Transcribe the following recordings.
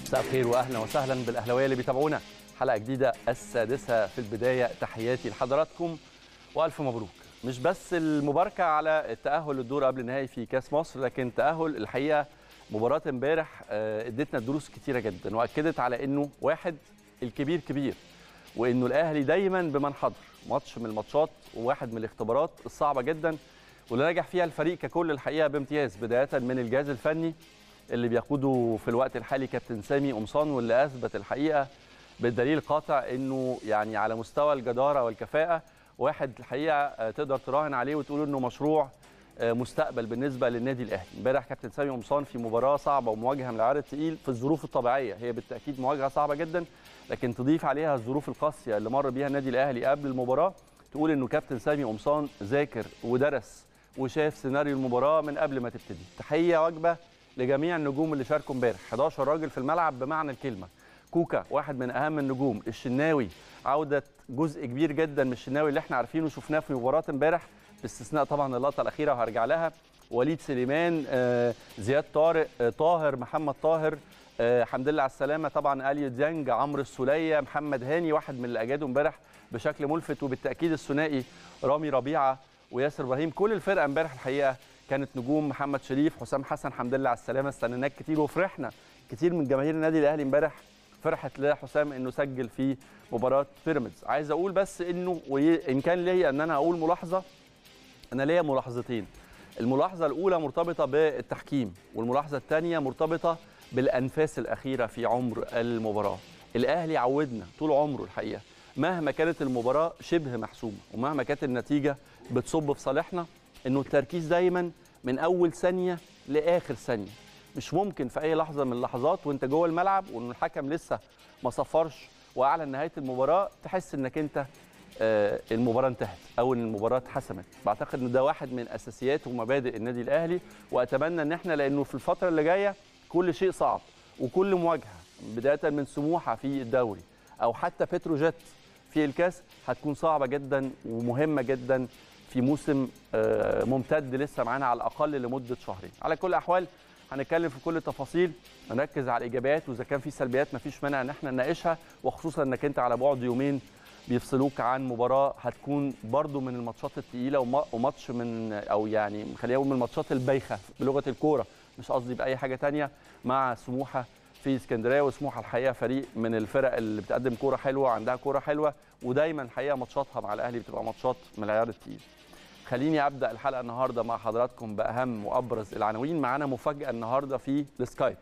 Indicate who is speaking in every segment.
Speaker 1: مساء الخير واهلا وسهلا بالاهلاويه اللي بيتابعونا حلقه جديده السادسه في البدايه تحياتي لحضراتكم والف مبروك مش بس المباركه على التاهل للدور قبل النهائي في كاس مصر لكن تاهل الحقيقه مباراه امبارح آه، ادتنا دروس كتيره جدا واكدت على انه واحد الكبير كبير وانه الاهلي دايما بمن حضر ماتش من الماتشات وواحد من الاختبارات الصعبه جدا واللي نجح فيها الفريق ككل الحقيقه بامتياز بدايه من الجهاز الفني اللي بيقوده في الوقت الحالي كابتن سامي قمصان واللي اثبت الحقيقه بالدليل القاطع انه يعني على مستوى الجداره والكفاءه واحد الحقيقه آه، تقدر تراهن عليه وتقول انه مشروع آه، مستقبل بالنسبه للنادي الاهلي امبارح كابتن سامي قمصان في مباراه صعبه ومواجهه من العيار الثقيل في الظروف الطبيعيه هي بالتاكيد مواجهه صعبه جدا لكن تضيف عليها الظروف القاسيه اللي مر بيها النادي الاهلي قبل المباراه تقول انه كابتن سامي قمصان ذاكر ودرس وشاف سيناريو المباراه من قبل ما تبتدي تحيه واجبه لجميع النجوم اللي شاركوا امبارح 11 راجل في الملعب بمعنى الكلمه كوكا واحد من اهم النجوم الشناوي عوده جزء كبير جدا من الشناوي اللي احنا عارفينه وشفناه في مباراه امبارح باستثناء طبعا اللقطه الاخيره وهرجع لها وليد سليمان آه، زياد طارق آه، طاهر محمد طاهر آه، حمد لله على السلامه طبعا اليو ديانج عمرو السوليه محمد هاني واحد من اللي اجادوا امبارح بشكل ملفت وبالتاكيد الثنائي رامي ربيعه وياسر ابراهيم كل الفرقه امبارح الحقيقه كانت نجوم محمد شريف حسام حسن حمد لله على السلامه استنيناك كتير وفرحنا كتير من جماهير النادي الاهلي امبارح فرحت لحسام انه سجل في مباراه بيراميدز عايز اقول بس انه وان كان ليا ان انا اقول ملاحظه انا ليا ملاحظتين الملاحظه الاولى مرتبطه بالتحكيم والملاحظه الثانيه مرتبطه بالانفاس الاخيره في عمر المباراه الاهلي عودنا طول عمره الحقيقه مهما كانت المباراه شبه محسومه ومهما كانت النتيجه بتصب في صالحنا انه التركيز دايما من اول ثانيه لاخر ثانيه مش ممكن في اي لحظه من اللحظات وانت جوه الملعب وان الحكم لسه ما صفرش واعلن نهايه المباراه تحس انك انت آه، المباراه انتهت او ان المباراه اتحسمت بعتقد ان ده واحد من اساسيات ومبادئ النادي الاهلي واتمنى ان احنا لانه في الفتره اللي جايه كل شيء صعب وكل مواجهه بدايه من سموحه في الدوري او حتى بتروجيت في الكاس هتكون صعبه جدا ومهمه جدا في موسم آه، ممتد لسه معانا على الاقل لمده شهرين على كل الاحوال هنتكلم في كل التفاصيل هنركز على الايجابيات واذا كان في سلبيات مفيش مانع ان احنا نناقشها وخصوصا انك انت على بعد يومين بيفصلوك عن مباراه هتكون برضو من الماتشات الثقيله وما- وماتش من او يعني خلينا نقول من الماتشات البايخه بلغه الكوره مش قصدي باي حاجه تانية مع سموحه في اسكندريه وسموحه الحقيقه فريق من الفرق اللي بتقدم كوره حلوه عندها كوره حلوه ودايما الحقيقه ماتشاتها مع الاهلي بتبقى ماتشات من العيار الثقيل خليني ابدا الحلقه النهارده مع حضراتكم باهم وابرز العناوين معانا مفاجاه النهارده في السكايب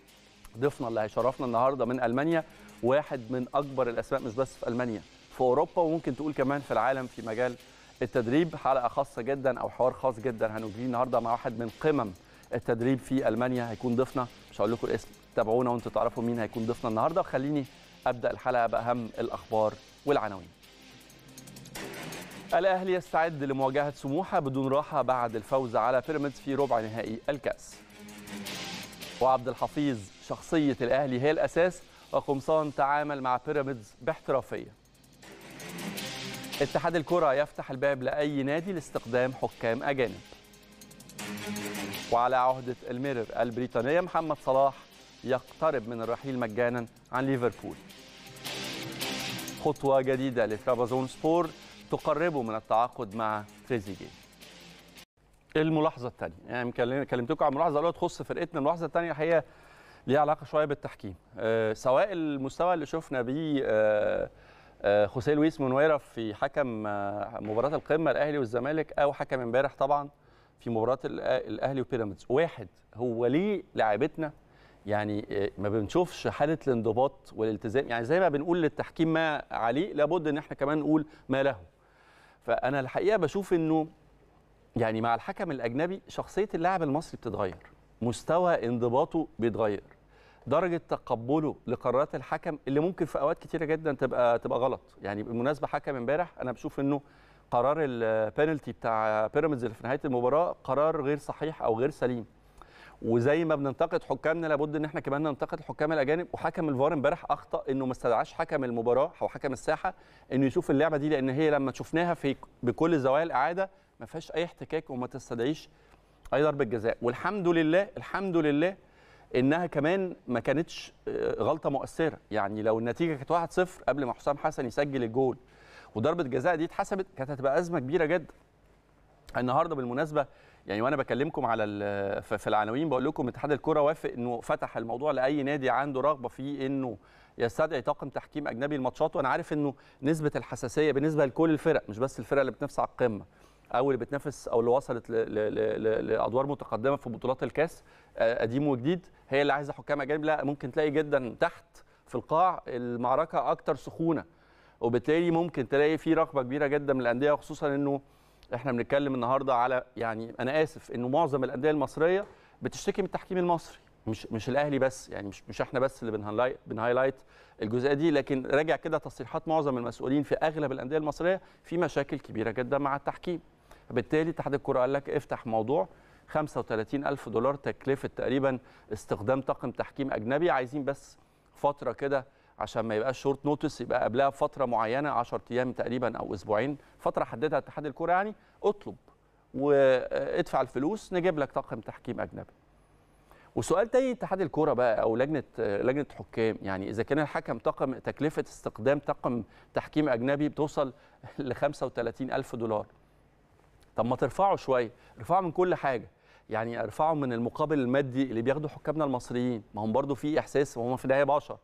Speaker 1: ضيفنا اللي هيشرفنا النهارده من المانيا واحد من اكبر الاسماء مش بس في المانيا في اوروبا وممكن تقول كمان في العالم في مجال التدريب حلقه خاصه جدا او حوار خاص جدا هنجريه النهارده مع واحد من قمم التدريب في المانيا هيكون ضيفنا مش هقول لكم الاسم تابعونا وانتوا تعرفوا مين هيكون ضيفنا النهارده خليني ابدا الحلقه باهم الاخبار والعناوين الاهلي يستعد لمواجهه سموحه بدون راحه بعد الفوز على بيراميدز في ربع نهائي الكاس وعبد الحفيظ شخصيه الاهلي هي الاساس وقمصان تعامل مع بيراميدز باحترافيه اتحاد الكره يفتح الباب لاي نادي لاستخدام حكام اجانب وعلى عهده الميرر البريطانيه محمد صلاح يقترب من الرحيل مجانا عن ليفربول خطوه جديده لترابزون سبور تقربه من التعاقد مع تريزيجيه الملاحظه الثانيه يعني مكلم- كلمتكم عن ملاحظه الاولى تخص فرقتنا الملاحظه الثانيه هي ليها علاقه شويه بالتحكيم أه سواء المستوى اللي شفنا بيه أه أه خوسيه لويس مونويرا في حكم آه، مباراه القمه الاهلي والزمالك او حكم امبارح طبعا في مباراه الأ- الاهلي وبيراميدز واحد هو ليه لاعبتنا يعني آه، ما بنشوفش حاله الانضباط والالتزام يعني زي ما بنقول للتحكيم ما عليه لابد ان احنا كمان نقول ما له فانا الحقيقه بشوف انه يعني مع الحكم الاجنبي شخصيه اللاعب المصري بتتغير مستوى انضباطه بيتغير درجه تقبله لقرارات الحكم اللي ممكن في اوقات كتيره جدا تبقى تبقى غلط يعني بالمناسبه حكم امبارح انا بشوف انه قرار البينالتي بتاع بيراميدز اللي في نهايه المباراه قرار غير صحيح او غير سليم وزي ما بننتقد حكامنا لابد ان احنا كمان ننتقد الحكام الاجانب وحكم الفار امبارح اخطا انه ما استدعاش حكم المباراه او حكم الساحه انه يشوف اللعبه دي لان هي لما شفناها في بكل زوايا الاعاده ما فيهاش اي احتكاك وما تستدعيش اي ضربه جزاء والحمد لله الحمد لله انها كمان ما كانتش آه، غلطه مؤثره يعني لو النتيجه كانت 1-0 قبل ما حسام حسن يسجل الجول وضربه جزاء دي اتحسبت كانت هتبقى ازمه كبيره جدا النهارده بالمناسبه يعني وانا بكلمكم على ال- ف- في العناوين بقول لكم اتحاد الكره وافق انه فتح الموضوع لاي نادي عنده رغبه في انه يستدعي طاقم تحكيم اجنبي الماتشات وانا عارف انه نسبه الحساسيه بالنسبه لكل الفرق مش بس الفرق اللي بتنافس على القمه او اللي بتنافس او اللي وصلت ل- ل- ل- ل- لادوار متقدمه في بطولات الكاس آه، قديم وجديد هي اللي عايزه حكام اجانب لا ممكن تلاقي جدا تحت في القاع المعركه اكتر سخونه وبالتالي ممكن تلاقي في رغبه كبيره جدا من الانديه وخصوصا انه احنا بنتكلم النهارده على يعني انا اسف انه معظم الانديه المصريه بتشتكي من التحكيم المصري مش مش الاهلي بس يعني مش مش احنا بس اللي بنهايلايت بنهايلايت الجزئيه دي لكن راجع كده تصريحات معظم المسؤولين في اغلب الانديه المصريه في مشاكل كبيره جدا مع التحكيم بالتالي اتحاد الكره قال لك افتح موضوع 35 ألف دولار تكلفة تقريبا استخدام طاقم تحكيم أجنبي عايزين بس فترة كده عشان ما يبقاش شورت نوتس يبقى قبلها بفترة معينة 10 أيام تقريبا أو أسبوعين فترة حددها اتحاد الكرة يعني اطلب وادفع الفلوس نجيب لك طاقم تحكيم أجنبي وسؤال تاني اتحاد الكرة بقى أو لجنة لجنة حكام يعني إذا كان الحكم طاقم تكلفة استخدام طاقم تحكيم أجنبي بتوصل ل 35 ألف دولار طب ما ترفعوا شويه ارفعوا من كل حاجه يعني ارفعوا من المقابل المادي اللي بياخده حكامنا المصريين ما هم برضو في احساس وهم في النهايه بشر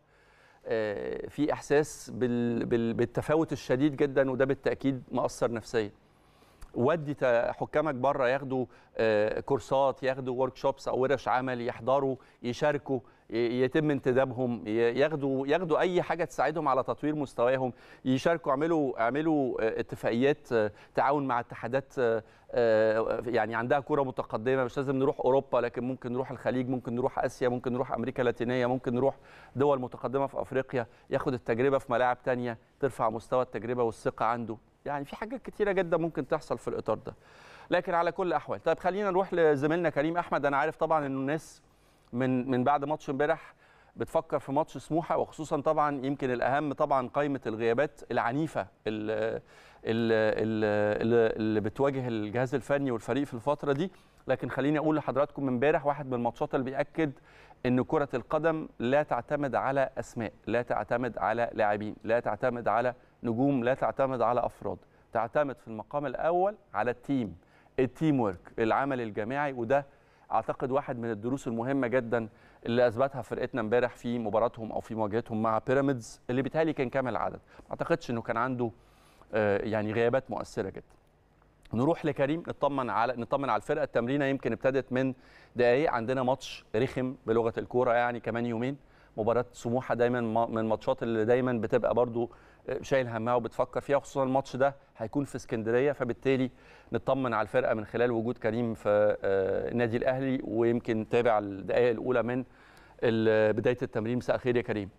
Speaker 1: آه، في احساس بال... بال... بالتفاوت الشديد جدا وده بالتاكيد مأثر نفسيا ودي تا- حكامك بره ياخدوا آه، كورسات ياخدوا ورك شوبس او ورش عمل يحضروا يشاركوا ي- يتم انتدابهم ي- ياخدوا ياخدوا اي حاجه تساعدهم على تطوير مستواهم يشاركوا اعملوا اعملوا آه، اتفاقيات آه، تعاون مع اتحادات آه، آه، يعني عندها كره متقدمه مش لازم نروح اوروبا لكن ممكن نروح الخليج ممكن نروح اسيا ممكن نروح امريكا اللاتينيه ممكن نروح دول متقدمه في افريقيا ياخد التجربه في ملاعب تانية ترفع مستوى التجربه والثقه عنده يعني في حاجات كتيره جدا ممكن تحصل في الاطار ده لكن على كل الاحوال طيب خلينا نروح لزميلنا كريم احمد انا عارف طبعا انه الناس من من بعد ماتش امبارح بتفكر في ماتش سموحه وخصوصا طبعا يمكن الاهم طبعا قائمه الغيابات العنيفه اللي, اللي, اللي بتواجه الجهاز الفني والفريق في الفتره دي لكن خليني اقول لحضراتكم امبارح واحد من الماتشات اللي بياكد ان كره القدم لا تعتمد على اسماء لا تعتمد على لاعبين لا تعتمد على نجوم لا تعتمد على افراد تعتمد في المقام الاول على التيم التيم ورك العمل الجماعي وده اعتقد واحد من الدروس المهمه جدا اللي اثبتها فرقتنا امبارح في مباراتهم او في مواجهتهم مع بيراميدز اللي بيتهيألي كان كامل العدد ما اعتقدش انه كان عنده آه، يعني غيابات مؤثره جدا نروح لكريم نطمن على نطمن على الفرقه التمرينه يمكن ابتدت من دقايق عندنا ماتش رخم بلغه الكوره يعني كمان يومين مباراه سموحه دايما ما- من الماتشات اللي دايما بتبقى برضو شايل همها وبتفكر فيها خصوصا الماتش ده هيكون في اسكندريه فبالتالي نطمن على الفرقه من خلال وجود كريم في آه، النادي الاهلي ويمكن تابع الدقائق الاولى من ال- بدايه التمرين مساء الخير يا كريم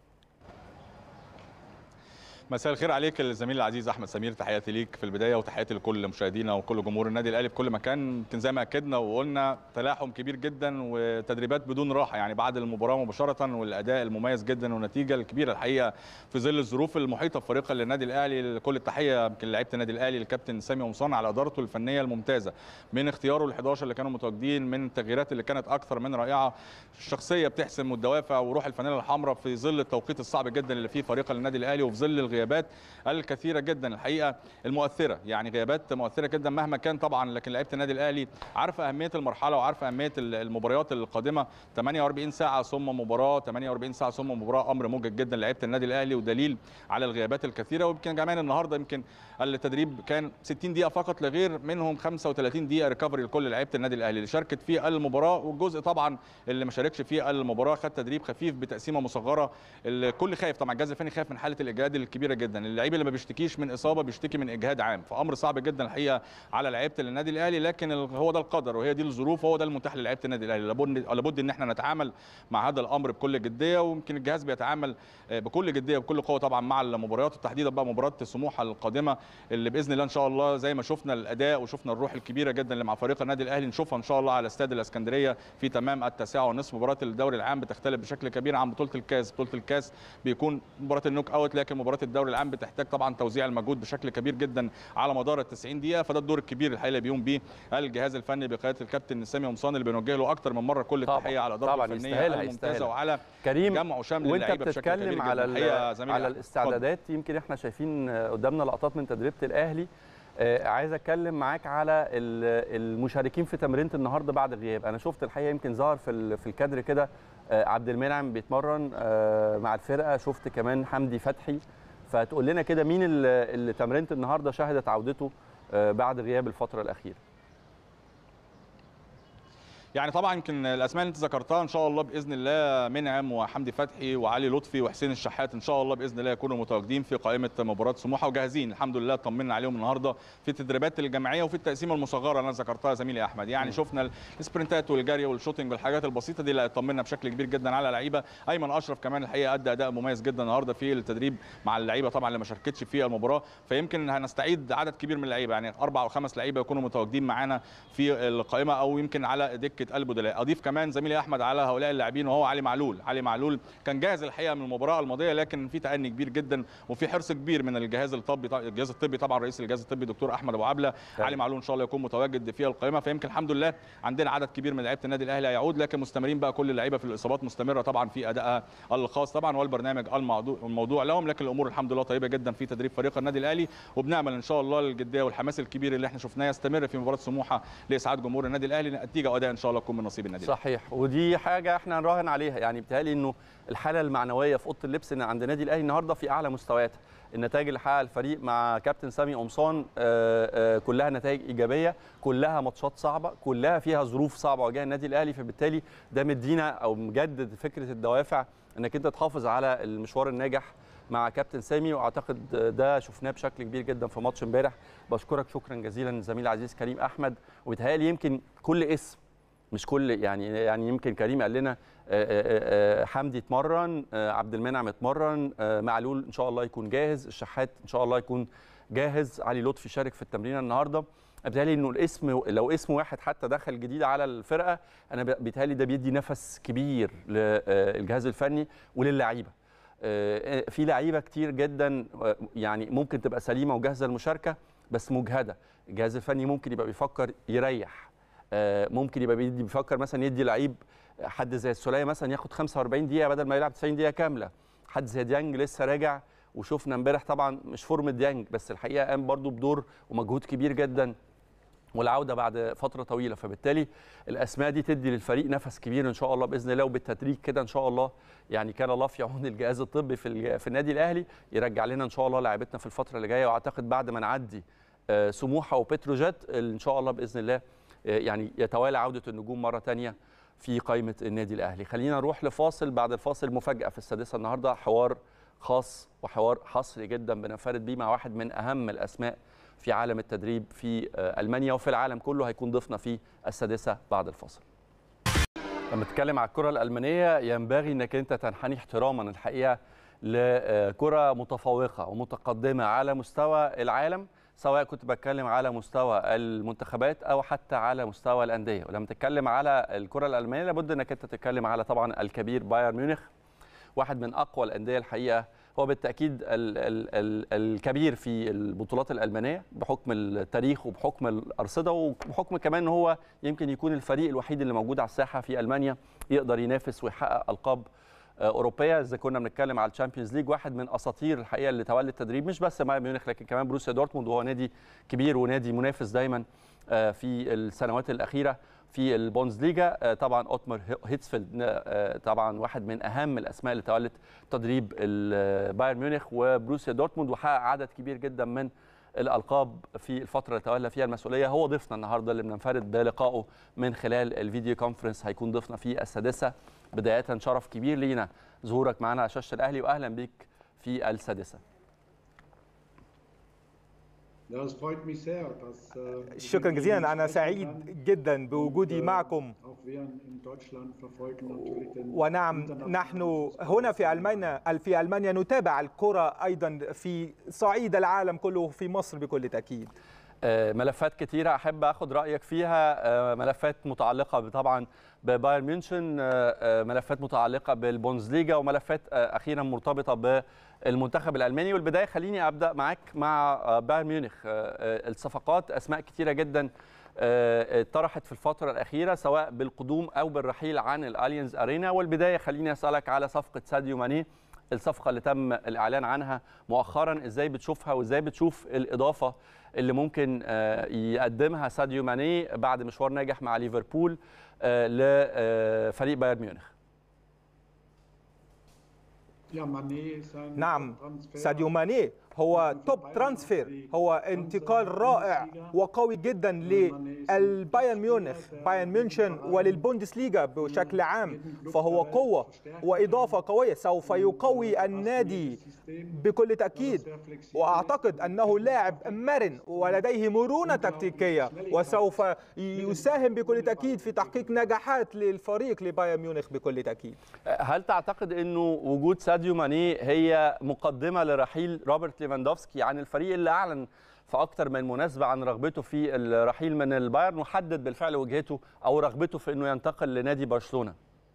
Speaker 2: مساء الخير عليك الزميل العزيز احمد سمير تحياتي ليك في البدايه وتحياتي لكل مشاهدينا وكل جمهور النادي الاهلي في كل مكان يمكن زي ما اكدنا وقلنا تلاحم كبير جدا وتدريبات بدون راحه يعني بعد المباراه مباشره والاداء المميز جدا والنتيجه الكبيره الحقيقه في ظل الظروف المحيطه بفريق للنادي الاهلي كل التحيه يمكن لعيبه النادي الاهلي الكابتن سامي قمصان على ادارته الفنيه الممتازه من اختياره ال11 اللي كانوا متواجدين من التغييرات اللي كانت اكثر من رائعه الشخصيه بتحسم والدوافع وروح الفانيله الحمراء في ظل التوقيت الصعب جدا اللي فيه فريق النادي الاهلي وفي ظل الغيابات الكثيره جدا الحقيقه المؤثره يعني غيابات مؤثره جدا مهما كان طبعا لكن لعيبه النادي الاهلي عارفه اهميه المرحله وعارفه اهميه المباريات القادمه 48 ساعه ثم مباراه 48 ساعه ثم مباراه امر موجد جدا لعيبه النادي الاهلي ودليل على الغيابات الكثيره ويمكن كمان النهارده يمكن التدريب كان 60 دقيقه فقط لغير منهم 35 دقيقه ريكفري لكل لعيبه النادي الاهلي اللي شاركت في المباراه والجزء طبعا اللي ما شاركش في المباراه خد تدريب خفيف بتقسيمه مصغره الكل خايف طبعا الجهاز الفني خايف من حاله الاجهاد الكبيره جدا اللعيب اللي ما بيشتكيش من اصابه بيشتكي من اجهاد عام فامر صعب جدا الحقيقه على لعيبه النادي الاهلي لكن هو ده القدر وهي دي الظروف وهو ده المتاح للعيبه النادي الاهلي لابد لابد ان احنا نتعامل مع هذا الامر بكل جديه ويمكن الجهاز بيتعامل بكل جديه وبكل قوه طبعا مع المباريات وتحديدا بقى مباراه سموحه القادمه اللي باذن الله ان شاء الله زي ما شفنا الاداء وشفنا الروح الكبيره جدا اللي مع فريق النادي الاهلي نشوفها ان شاء الله على استاد الاسكندريه في تمام التاسعه ونصف مباراه الدوري العام بتختلف بشكل كبير عن بطوله الكاس بطوله الكاس بيكون مباراه النوك اوت لكن مباراه الدوري الدوري العام بتحتاج طبعا توزيع المجهود بشكل كبير جدا على مدار ال 90 دقيقه فده الدور الكبير الحقيقه اللي بيقوم بيه الجهاز الفني بقياده الكابتن سامي قمصان اللي بنوجه له اكتر من مره كل
Speaker 1: طبعاً.
Speaker 2: التحيه على ادارته
Speaker 1: طبعاً
Speaker 2: الفنيه
Speaker 1: يستاهلها،
Speaker 2: الممتازه
Speaker 1: يستاهلها.
Speaker 2: وعلى
Speaker 1: كريم
Speaker 2: جمع وشمل
Speaker 1: وانت
Speaker 2: اللعيبه بشكل كبير
Speaker 1: بتتكلم
Speaker 2: جدا
Speaker 1: على
Speaker 2: الحقيقه
Speaker 1: ال-
Speaker 2: زميلي
Speaker 1: على
Speaker 2: أحمد.
Speaker 1: الاستعدادات يمكن احنا شايفين قدامنا لقطات من تدريبه الاهلي آه، عايز اتكلم معاك على ال- المشاركين في تمرينه النهارده بعد غياب انا شفت الحقيقه يمكن ظهر في ال- في الكادر كده آه، عبد المنعم بيتمرن آه، مع الفرقه شفت كمان حمدي فتحي فتقول لنا كده مين ال- اللي تمرينه النهارده شهدت عودته آه، بعد غياب الفتره الاخيره
Speaker 2: يعني طبعا يمكن الاسماء اللي انت ذكرتها ان شاء الله باذن الله منعم وحمدي فتحي وعلي لطفي وحسين الشحات ان شاء الله باذن الله يكونوا متواجدين في قائمه مباراه سموحه وجاهزين الحمد لله طمنا عليهم النهارده في التدريبات الجماعيه وفي التقسيمه المصغره اللي انا ذكرتها زميلي احمد يعني شفنا السبرنتات والجري والشوتنج والحاجات البسيطه دي اللي طمنا بشكل كبير جدا على لعيبه ايمن اشرف كمان الحقيقه ادى اداء مميز جدا النهارده في التدريب مع اللعيبه طبعا اللي ما شاركتش في المباراه فيمكن هنستعيد عدد كبير من اللعيبه يعني اربع او خمس لعيبه يكونوا متواجدين معانا في القائمه او يمكن على دكه البدلاء اضيف كمان زميلي احمد على هؤلاء اللاعبين وهو علي معلول علي معلول كان جاهز الحقيقه من المباراه الماضيه لكن في تأني كبير جدا وفي حرص كبير من الجهاز الطبي الجهاز الطبي طبعا رئيس الجهاز الطبي دكتور احمد ابو عبله
Speaker 1: فعلا.
Speaker 2: علي معلول ان شاء الله يكون متواجد في القائمه فيمكن الحمد لله عندنا عدد كبير من لعيبه النادي الاهلي هيعود لكن مستمرين بقى كل اللعيبه في الاصابات مستمره طبعا في ادائها الخاص طبعا والبرنامج الموضوع الموضوع لهم لكن الامور الحمد لله طيبه جدا في تدريب فريق النادي الاهلي وبنامل ان شاء الله الجديه والحماس الكبير اللي احنا شفناه يستمر في مباراه سموحه لاسعاد جمهور النادي الاهلي نتيجه واداء ان شاء الله تكون من نصيب النادي الأهلي.
Speaker 1: صحيح ودي حاجه احنا نراهن عليها يعني بيتهيألي انه الحاله المعنويه في اوضه اللبس إن عند النادي الاهلي النهارده في اعلى مستوياتها النتائج اللي حققها الفريق مع كابتن سامي قمصان آه، آه، كلها نتائج ايجابيه كلها ماتشات صعبه كلها فيها ظروف صعبه واجهها النادي الاهلي فبالتالي ده مدينا او مجدد فكره الدوافع انك انت تحافظ على المشوار الناجح مع كابتن سامي واعتقد ده شفناه بشكل كبير جدا في ماتش امبارح بشكرك شكرا جزيلا زميلي العزيز كريم احمد وبيتهيألي يمكن كل اسم مش كل يعني يعني يمكن كريم قال لنا آه، آه، آه، حمدي اتمرن آه، عبد المنعم اتمرن آه، معلول ان شاء الله يكون جاهز الشحات ان شاء الله يكون جاهز علي لطفي شارك في التمرين النهارده بيتهيألي انه الاسم لو اسم واحد حتى دخل جديد على الفرقه انا بيتهيألي ده بيدي نفس كبير للجهاز الفني وللعيبه آه، في لعيبه كتير جدا آه، يعني ممكن تبقى سليمه وجاهزه للمشاركه بس مجهده الجهاز الفني ممكن يبقى بيفكر يريح آه، ممكن يبقى بيدي بيفكر مثلا يدي لعيب حد زي السوليه مثلا ياخد 45 دقيقه بدل ما يلعب 90 دقيقه كامله حد زي ديانج لسه راجع وشفنا امبارح طبعا مش فورمه ديانج بس الحقيقه قام برضو بدور ومجهود كبير جدا والعوده بعد فتره طويله فبالتالي الاسماء دي تدي للفريق نفس كبير ان شاء الله باذن الله وبالتدريج كده ان شاء الله يعني كان الله في عون الجهاز الطبي في الج- في النادي الاهلي يرجع لنا ان شاء الله لاعبتنا في الفتره اللي جايه واعتقد بعد ما نعدي آه، سموحه وبتروجيت ان شاء الله باذن الله آه، يعني يتوالى عوده النجوم مره ثانيه في قائمه النادي الاهلي خلينا نروح لفاصل بعد الفاصل مفاجاه في السادسه النهارده حوار خاص وحوار حصري جدا بننفرد بيه مع واحد من اهم الاسماء في عالم التدريب في آه، المانيا وفي العالم كله هيكون ضيفنا في السادسه بعد الفاصل لما تتكلم على الكره الالمانيه ينبغي انك انت تنحني احتراما الحقيقه لكره متفوقه ومتقدمه على مستوى العالم سواء كنت بتكلم على مستوى المنتخبات او حتى على مستوى الانديه ولما تتكلم على الكره الالمانيه لابد انك انت تتكلم على طبعا الكبير بايرن ميونخ واحد من اقوى الانديه الحقيقه هو بالتاكيد ال ال ال الكبير في البطولات الالمانيه بحكم التاريخ وبحكم الارصده وبحكم كمان ان هو يمكن يكون الفريق الوحيد اللي موجود على الساحه في المانيا يقدر ينافس ويحقق القاب آه، اوروبيه اذا كنا بنتكلم على الشامبيونز ليج واحد من اساطير الحقيقه اللي تولى التدريب مش بس بايرن ميونخ لكن كمان بروسيا دورتموند وهو نادي كبير ونادي منافس دايما آه، في السنوات الاخيره في البوندسليجا آه، طبعا اوتمر هيتسفيلد آه، طبعا واحد من اهم الاسماء اللي تولت تدريب ال- بايرن ميونخ وبروسيا دورتموند وحقق عدد كبير جدا من الالقاب في الفتره اللي تولى فيها المسؤوليه هو ضيفنا النهارده اللي بننفرد بلقائه من خلال الفيديو كونفرنس هيكون ضيفنا في السادسه بدايه شرف كبير لينا ظهورك معنا على شاشه الاهلي واهلا بيك في السادسه
Speaker 3: Ja, es freut mich sehr, dass äh,
Speaker 4: شكرا
Speaker 3: wir
Speaker 4: جزيلا
Speaker 3: in
Speaker 4: انا
Speaker 3: sprechen
Speaker 4: سعيد
Speaker 3: kann.
Speaker 4: جدا بوجودي
Speaker 3: Und, äh,
Speaker 4: معكم
Speaker 3: Auch wir in Deutschland verfolgen natürlich den
Speaker 4: ونعم
Speaker 3: internationalen
Speaker 4: نحن
Speaker 3: Fußball.
Speaker 4: هنا في المانيا في المانيا نتابع الكره ايضا في صعيد العالم كله في مصر بكل تاكيد
Speaker 1: آه، ملفات كتيرة أحب أخد رأيك فيها آه، ملفات متعلقة طبعا ببايرن ميونشن آه، آه، ملفات متعلقة بالبونزليجا وملفات آه، أخيرا مرتبطة بالمنتخب الألماني والبداية خليني أبدأ معاك مع آه، بايرن ميونخ آه، آه، الصفقات أسماء كتيرة جدا آه، اتطرحت في الفترة الأخيرة سواء بالقدوم أو بالرحيل عن الألينز أرينا والبداية خليني أسألك على صفقة ساديو ماني الصفقة اللي تم الإعلان عنها مؤخرا إزاي بتشوفها وإزاي بتشوف الإضافة اللي ممكن آه، يقدمها ساديو ماني بعد مشوار ناجح مع ليفربول آه، لفريق بايرن ميونخ
Speaker 3: Ja, Mané ist ein
Speaker 4: نعم
Speaker 3: Transfer.
Speaker 4: ساديو ماني هو توب ترانسفير هو انتقال رائع وقوي جدا للبايرن ميونخ بايرن ميونشن وللبوندسليغا بشكل عام فهو قوة وإضافة قوية سوف يقوي النادي بكل تأكيد وأعتقد أنه لاعب مرن ولديه مرونة تكتيكية وسوف يساهم بكل تأكيد في تحقيق نجاحات للفريق لبايرن ميونخ بكل تأكيد
Speaker 1: هل تعتقد انه وجود ساديو ماني هي مقدمه لرحيل روبرت ليفاندوفسكي عن الفريق اللي اعلن في اكتر من مناسبه عن رغبته في الرحيل من البايرن وحدد بالفعل وجهته او رغبته في انه ينتقل لنادي برشلونه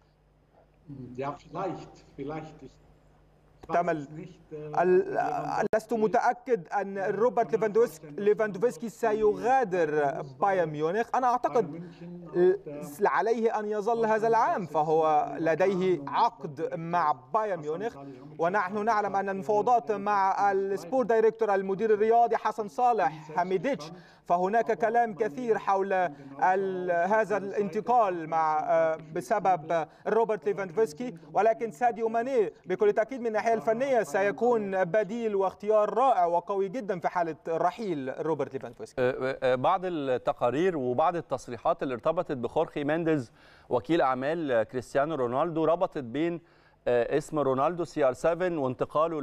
Speaker 3: Ja, vielleicht, vielleicht. Ich weiß
Speaker 4: احتمل
Speaker 3: es nicht. äh,
Speaker 4: ال-
Speaker 3: Lewandowski
Speaker 4: لست متأكد أن روبرت ليفاندوفسكي ليفاندوفسكي سيغادر بايرن ميونخ أنا أعتقد ل- عليه أن يظل هذا العام فهو لديه عقد مع بايرن ميونخ ونحن نعلم أن المفاوضات مع السبور دايركتور المدير الرياضي حسن صالح حميديتش فهناك كلام كثير حول ال- هذا الانتقال مع آه، بسبب روبرت ليفاندوفسكي ولكن ساديو ماني بكل تأكيد من الناحية الفنية سيكون بديل واختيار رائع وقوي جدا في حالة رحيل روبرت ليفاندوفسكي
Speaker 1: آه، آه، بعض التقارير وبعض التصريحات اللي ارتبطت بخورخي مينديز وكيل اعمال آه، كريستيانو رونالدو ربطت بين آه، اسم رونالدو سي ار 7 وانتقاله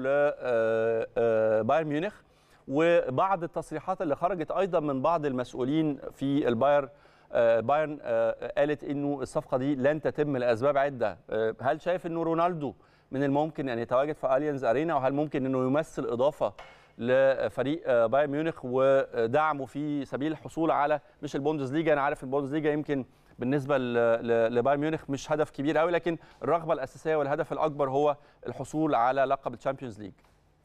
Speaker 1: لبايرن ميونخ وبعض التصريحات اللي خرجت ايضا من بعض المسؤولين في الباير آه، بايرن آه، قالت انه الصفقه دي لن تتم لاسباب عده آه، هل شايف انه رونالدو من الممكن ان يتواجد في اليانز ارينا وهل ممكن انه يمثل اضافه لفريق آه، بايرن ميونخ ودعمه في سبيل الحصول على مش البوندسليجا انا عارف البوندسليجا يمكن بالنسبه ل- ل- لبايرن ميونخ مش هدف كبير قوي لكن الرغبه الاساسيه والهدف الاكبر هو الحصول على لقب الشامبيونز ليج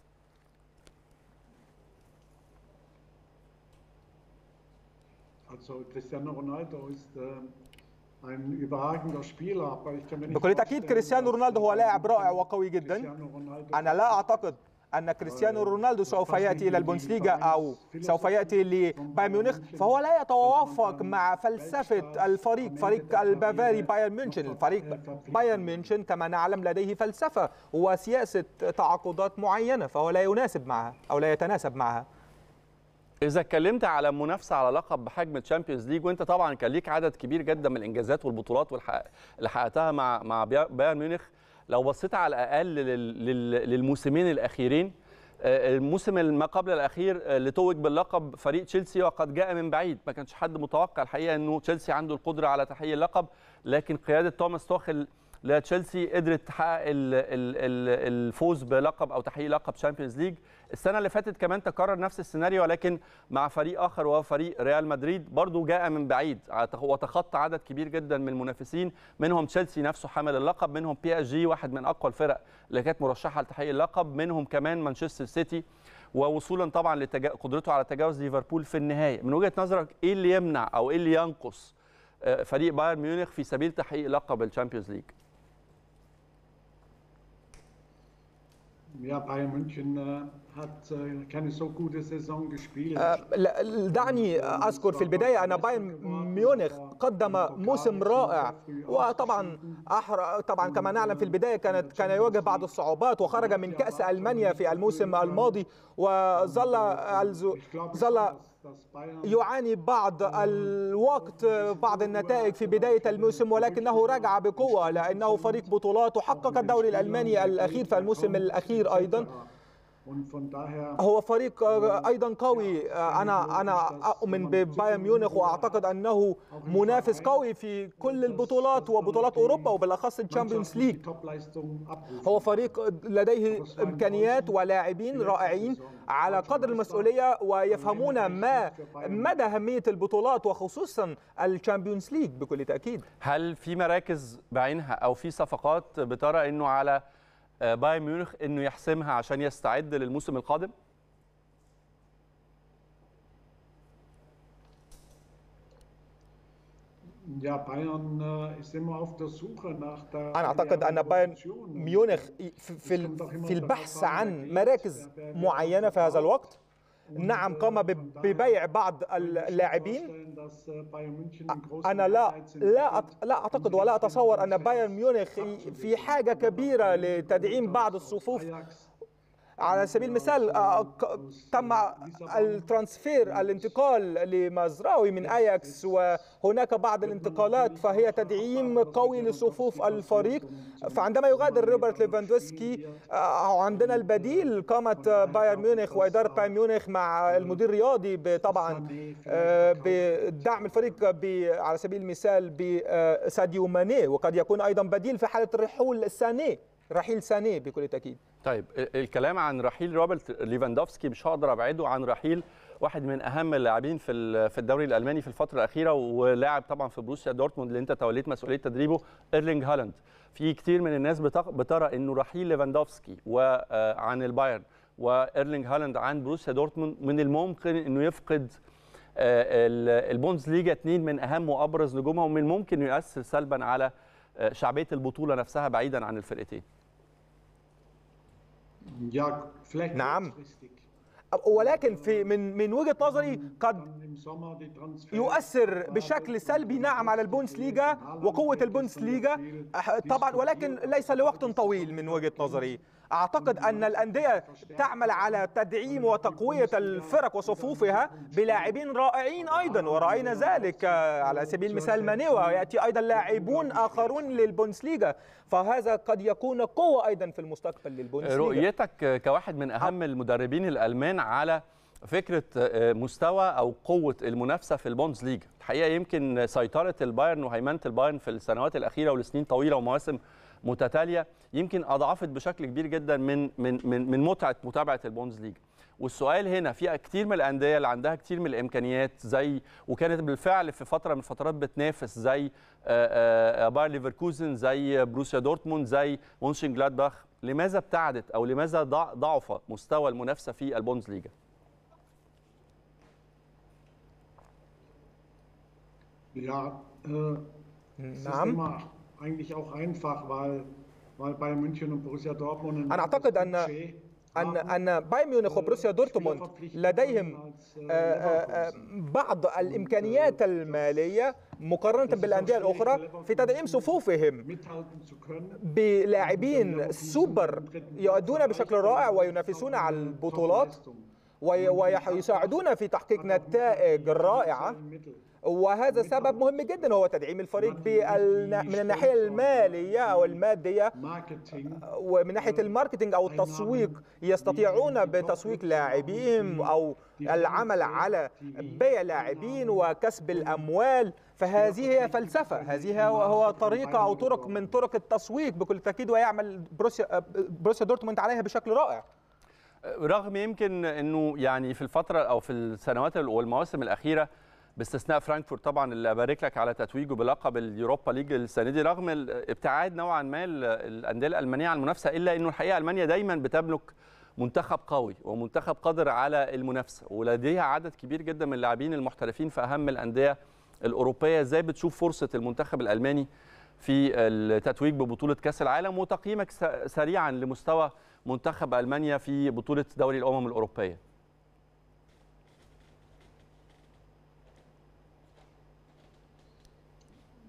Speaker 3: Also Cristiano Ronaldo ist äh, ein überragender Spieler, aber ich kann mir nicht
Speaker 4: بكل تأكيد
Speaker 3: vorstellen,
Speaker 4: كريستيانو
Speaker 3: dass,
Speaker 4: رونالدو هو
Speaker 3: äh,
Speaker 4: لاعب رائع وقوي جدا
Speaker 3: Cristiano Ronaldo
Speaker 4: أنا لا أعتقد أن كريستيانو رونالدو سوف يأتي إلى البوندسليغا أو سوف يأتي لبايرن ميونخ فهو لا يتوافق مع فلسفة الفريق فريق البافاري بايرن ميونشن الفريق بايرن ميونشن كما نعلم لديه فلسفة وسياسة تعاقدات معينة فهو لا يناسب معها أو لا يتناسب معها
Speaker 1: اذا اتكلمت على منافسه على لقب بحجم الشامبيونز ليج وانت طبعا كان ليك عدد كبير جدا من الانجازات والبطولات والحق- اللي حققتها مع مع بيا- بايرن ميونخ لو بصيت على الاقل لل- لل- للموسمين الاخيرين آه، الموسم ما قبل الاخير آه، اللي توج باللقب فريق تشيلسي وقد جاء من بعيد ما كانش حد متوقع الحقيقه انه تشيلسي عنده القدره على تحقيق اللقب لكن قياده توماس توخل لتشيلسي قدرت تحقق ال- ال- ال- الفوز بلقب او تحقيق لقب شامبيونز ليج السنه اللي فاتت كمان تكرر نفس السيناريو ولكن مع فريق اخر وهو فريق ريال مدريد برضو جاء من بعيد وتخطى عدد كبير جدا من المنافسين منهم تشيلسي نفسه حامل اللقب منهم بي اس جي واحد من اقوى الفرق اللي كانت مرشحه لتحقيق اللقب منهم كمان مانشستر سيتي ووصولا طبعا لقدرته على تجاوز ليفربول في النهايه من وجهه نظرك ايه اللي يمنع او ايه اللي ينقص آه، فريق بايرن ميونخ في سبيل تحقيق لقب الشامبيونز ليج
Speaker 3: Ja, Bayern München äh, hat äh, keine so gute Saison gespielt.
Speaker 4: لا- دعني أذكر في البداية أن بايرن ميونخ قدم موسم رائع وطبعا أحر... طبعا كما نعلم في البداية كانت كان يواجه بعض الصعوبات وخرج من كأس ألمانيا في الموسم الماضي وظل الز...
Speaker 3: Ich glaube
Speaker 4: ظل
Speaker 3: schon, dass, dass Bayern
Speaker 4: يعاني بعض الوقت بعض النتائج في بداية الموسم ولكنه رجع بقوة لأنه فريق بطولات وحقق الدوري الألماني الأخير في الموسم الأخير أيضا
Speaker 3: Und von daher
Speaker 4: هو فريق آه، ايضا قوي آه، انا انا اؤمن ببايرن ميونخ واعتقد انه منافس قوي في كل البطولات وبطولات اوروبا وبالاخص الشامبيونز ليج
Speaker 3: die Topleistung abrufen.
Speaker 4: هو فريق لديه امكانيات ولاعبين رائعين على قدر المسؤوليه ويفهمون ما مدى اهميه البطولات وخصوصا الشامبيونز ليج بكل تاكيد
Speaker 1: هل في مراكز بعينها او في صفقات بترى انه على آه، بايرن ميونخ انه يحسمها عشان يستعد للموسم القادم؟
Speaker 3: Ja, Bayern äh, ist immer auf der Suche nach der
Speaker 4: انا اعتقد ان بايرن ميونخ في في في البحث عن مراكز معينه في هذا الوقت نعم قام بب- ببيع بعض اللاعبين انا لا لا أت- لا اعتقد ولا اتصور ان بايرن ميونخ في حاجه كبيره لتدعيم بعض الصفوف على سبيل المثال آه، ك- تم الترانسفير الانتقال لمزراوي من اياكس وهناك بعض الانتقالات فهي تدعيم قوي لصفوف الفريق فعندما يغادر روبرت ليفاندوسكي آه، عندنا البديل قامت بايرن ميونخ واداره بايرن ميونخ مع المدير الرياضي ب- طبعا آه، بدعم الفريق ب- على سبيل المثال بساديو ماني وقد يكون ايضا بديل في حاله رحول ساني رحيل ساني بكل تاكيد
Speaker 1: طيب ال- الكلام عن رحيل روبرت ليفاندوفسكي مش هقدر ابعده عن رحيل واحد من اهم اللاعبين في ال- في الدوري الالماني في الفتره الاخيره ولاعب طبعا في بروسيا دورتموند اللي انت توليت مسؤوليه تدريبه ايرلينج هالاند في كتير من الناس بتق- بترى انه رحيل ليفاندوفسكي وعن البايرن وايرلينج هالاند عن بروسيا دورتموند من الممكن انه يفقد آه، ال- البوندز ليجا اثنين من اهم وابرز نجومها ومن الممكن انه يؤثر سلبا على آه، شعبيه البطوله نفسها بعيدا عن الفرقتين
Speaker 3: Ja, vielleicht
Speaker 4: نعم.
Speaker 3: kurzfristig.
Speaker 4: ولكن في من من وجهه نظري قد
Speaker 3: Dann im Sommer die Transfer-
Speaker 4: يؤثر بشكل سلبي نعم على البوندسليغا وقوه البوندسليغا أح- طبعا ولكن ليس لوقت طويل من وجهه نظري اعتقد ان الانديه تعمل على تدعيم وتقويه الفرق وصفوفها بلاعبين رائعين ايضا وراينا ذلك آه، على سبيل المثال ماني وياتي ايضا لاعبون اخرون للبوندسليغا فهذا قد يكون قوه ايضا في المستقبل للبوندسليغا
Speaker 1: رؤيتك كواحد من اهم المدربين الالمان على فكره مستوى او قوه المنافسه في البوندز ليج الحقيقه يمكن سيطره البايرن وهيمنه البايرن في السنوات الاخيره ولسنين طويله ومواسم متتاليه يمكن اضعفت بشكل كبير جدا من من من, من متعه متابعه البوندز ليج والسؤال هنا في كتير من الانديه اللي عندها كتير من الامكانيات زي وكانت بالفعل في فتره من الفترات بتنافس زي آه، آه، باير ليفركوزن زي بروسيا دورتموند زي مونشن جلادباخ لماذا ابتعدت او لماذا ضع- ضعف مستوى المنافسه في البوندز ليجا
Speaker 3: Ja, äh, es ist
Speaker 4: نعم
Speaker 3: immer eigentlich auch einfach, weil, weil Bayern München und Borussia Dortmund ein
Speaker 4: أنا أعتقد أن
Speaker 3: Budget
Speaker 4: أن
Speaker 3: haben.
Speaker 4: أن بايرن ميونخ وبروسيا دورتموند لديهم آه، آه، آه، بعض الإمكانيات المالية مقارنة بالأندية الأخرى في تدعيم صفوفهم
Speaker 3: mithalten zu können.
Speaker 4: بلاعبين سوبر يؤدون بشكل رائع وينافسون على البطولات وي- ويساعدون في تحقيق نتائج رائعة وهذا سبب مهم جدا هو تدعيم الفريق بالنا- من الناحية المالية أو المادية
Speaker 3: Marketing
Speaker 4: ومن ناحيه الماركتينج او التسويق يستطيعون بتسويق لاعبين او العمل على بيع لاعبين وكسب الاموال فهذه هي فلسفه هذه هو هو طريقه او طرق من طرق التسويق بكل تاكيد ويعمل بروسيا بروسيا دورتموند عليها بشكل رائع
Speaker 1: رغم يمكن انه يعني في الفتره او في السنوات والمواسم الاخيره باستثناء فرانكفورت طبعا اللي ابارك لك على تتويجه بلقب اليوروبا ليج السنه دي رغم الابتعاد نوعا ما ال- الانديه الالمانيه عن المنافسه الا انه الحقيقه المانيا دايما بتملك منتخب قوي ومنتخب قادر على المنافسه ولديها عدد كبير جدا من اللاعبين المحترفين في اهم الانديه الاوروبيه ازاي بتشوف فرصه المنتخب الالماني في التتويج ببطوله كاس العالم وتقييمك س- سريعا لمستوى منتخب المانيا في بطوله دوري الامم الاوروبيه